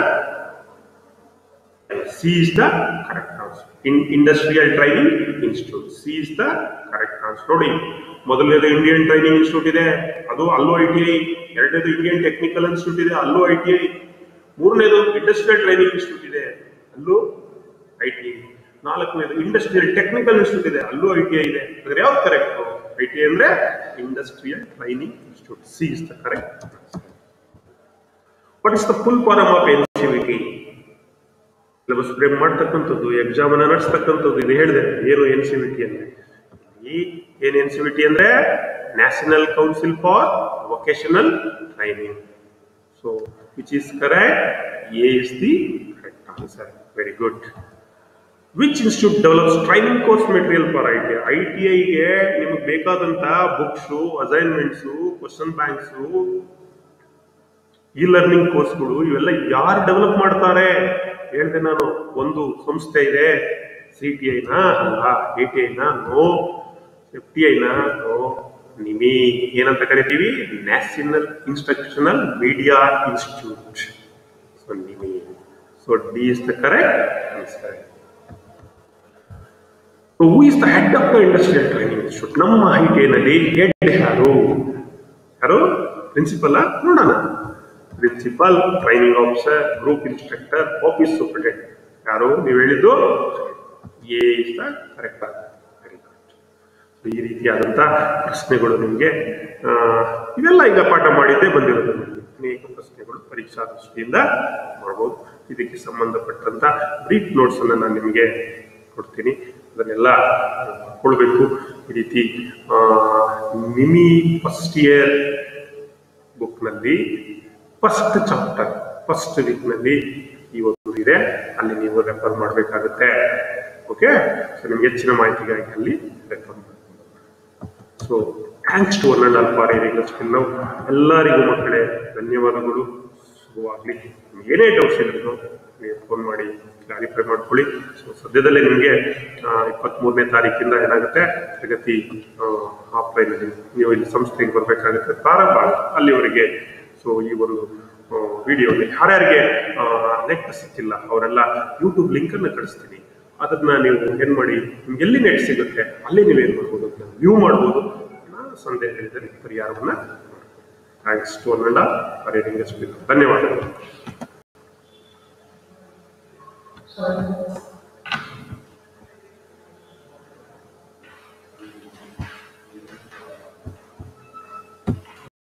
C is the correct answer in industrial training institute C is the correct answer ನೋಡಿ ಮೊದಲನೇದು ಇಂಡಿಯನ್ ಟ್ರೈನಿಂಗ್ ಇನ್ಸ್ಟಿಟ್ಯೂಟ್ ಇದೆ ಅದು ಅಲ್ಲೂ ಐ ಟಿ ಐ ಎರಡನೇದು ಇಂಡಿಯನ್ ಟೆಕ್ನಿಕಲ್ ಇನ್ಸ್ಟಿಟ್ಯೂಟ್ ಇದೆ ಅಲ್ಲೂ ಐ ಟಿ ಐ ಮೂರನೇದು industrial training institute ಇದೆ ಅಲ್ಲೂ ಐ ಟಿ ಐ ನಾಲ್ಕನೇದು ಇಂಡಸ್ಟ್ರಿಯಲ್ ಟೆಕ್ನಿಕಲ್ ಇನ್ಸ್ಟಿಟ್ಯೂಟ್ ಇದೆ ಅಲ್ಲೂ ಐ ಟಿ ಐ ಇದೆ ಅದ್ರ ಯಾವ್ದು ಕರೆಕ್ಟ್ ಐ ಟಿ ಐ ಅಂದ್ರೆ industrial training institute C is the correct what is the full form of N C V T syllabus frame ಮಾಡ್ತಕ್ಕಂಥದ್ದು exam ಅನ್ನ ನಡೆಸ್ತಕ್ಕಂಥದ್ದು ಇದು ಹೇಳಿದೆ ಏನು ಎನ್ ಸಿ ವಿ ಟಿ ಅಂದ್ರೆ ಈ ಏನ್ ಎನ್ ಸಿ ವಿ ಟಿ ಅಂದ್ರೆ national council for vocational training so which is correct A is the correct answer very good which institute develops training course material for I T I T ಐಗೆ ನಿಮಗೆ ಬೇಕಾದಂತ books assignments question banks e learning ಕೋರ್ಸ್ಗಳು ಇವೆಲ್ಲ ಯಾರು develop ಮಾಡ್ತಾರೆ ಹೇಳ್ದೆ ನಾನು ಒಂದು ಸಂಸ್ಥೆ ಇದೆ ಸಿ ಟಿ ಐನ ಅಲ್ಲ ಎ ಟಿ ಐನ ನೋ ಎಫ್ ಟಿ ಐನ ನೋ ನಿಮಿ ಏನಂತ ಕರಿತೀವಿ national instructional media institute so NIMI so D is the correct answer who is the head of the industrial training institute ನಮ್ಮ ಐ ಟಿ ಐನಲ್ಲಿ head ಯಾರು ಯಾರು principal ನೋಡೋಣ principal training officer group instructor office superintendent ಯಾರು ನೀವು ಹೇಳಿದ್ದು A is the correct very good ಈ ರೀತಿಯಾದಂಥ ಪ್ರಶ್ನೆಗಳು ನಿಮಗೆ ಇವೆಲ್ಲ ಈಗ ಪಾಠ ಮಾಡಿದ್ದೇ ಬಂದಿರೋದು ನಿಮಗೆ ಅನೇಕ ಪ್ರಶ್ನೆಗಳು ಪರೀಕ್ಷಾ ದೃಷ್ಟಿಯಿಂದ ಮಾಡ್ಬೋದು ಇದಕ್ಕೆ ಸಂಬಂಧಪಟ್ಟಂತ ಬ್ರೀಫ್ ನೋಟ್ಸ್ ಅನ್ನ ನಾನು ನಿಮಗೆ ಕೊಡ್ತೀನಿ ಅದನ್ನೆಲ್ಲ ಕೊಡಬೇಕು ಈ ರೀತಿ ಆ, ನಿಮಿ ಫಸ್ಟ್ ಇಯರ್ ಬುಕ್ನಲ್ಲಿ ಫಸ್ಟ್ ಚಾಪ್ಟರ್ ಫಸ್ಟ್ ವೀಕ್ನಲ್ಲಿ ಈ ಒಂದು ಇದೆ ಅಲ್ಲಿ ನೀವು ರೆಫರ್ ಮಾಡಬೇಕಾಗುತ್ತೆ ಓಕೆ ಸೊ ನಿಮ್ಗೆ ಹೆಚ್ಚಿನ ಮಾಹಿತಿಗಾಗಿ ಅಲ್ಲಿ ರೆಫರ್ ಮಾಡಿ so thanks to one and all for hearing skill ನಾವು ಎಲ್ಲರಿಗೂ ಮಕ್ಕಳೇ ಧನ್ಯವಾದಗಳು ಶುಭವಾಗಲಿ ನಿಮ್ಗೆ ಏನೇ ಡೌಟ್ಸ್ ಇದ್ರು ನೀವು ಫೋನ್ ಮಾಡಿ ಕ್ಲಾರಿಫೈ ಮಾಡ್ಕೊಳ್ಳಿ ಸೊ ಸದ್ಯದಲ್ಲೇ ನಿಮಗೆ ಇಪ್ಪತ್ತ್ಮೂರನೇ ತಾರೀಕಿಂದ ಏನಾಗುತ್ತೆ ತರಗತಿ ಆಫ್ಲೈನಲ್ಲಿ ನೀವು ಇಲ್ಲಿ ಸಂಸ್ಥೆಗೆ ಬರಬೇಕಾಗುತ್ತೆ ಪ್ರಾರಂಭ ಆಗುತ್ತೆ ಅಲ್ಲಿವರೆಗೆ ಸೊ ಈ ಒಂದು ವಿಡಿಯೋಲಿ ಯಾರ್ಯಾರಿಗೆ ನೆಟ್ ಸಿಕ್ಕಿಲ್ಲ ಅವರೆಲ್ಲ ಯೂಟ್ಯೂಬ್ ಲಿಂಕನ್ನು ಕಳಿಸ್ತೀನಿ ಅದನ್ನ ನೀವು ಏನ್ ಮಾಡಿ ನಿಮ್ಗೆ ಎಲ್ಲಿ ನೆಟ್ ಸಿಗುತ್ತೆ ಅಲ್ಲಿ ನೀವೇನ್ ಮಾಡ್ಬೋದು ಅಂತ ವ್ಯೂ ಮಾಡ್ಬೋದು ನಾನು ಸಂದೇಹ ಹೇಳಿದರೆ ಪರಿಹಾರವನ್ನ ಥ್ಯಾಂಕ್ಸ್ ಟು ಅನ್ನಲ್ಲ ಧನ್ಯವಾದಗಳು Sorry.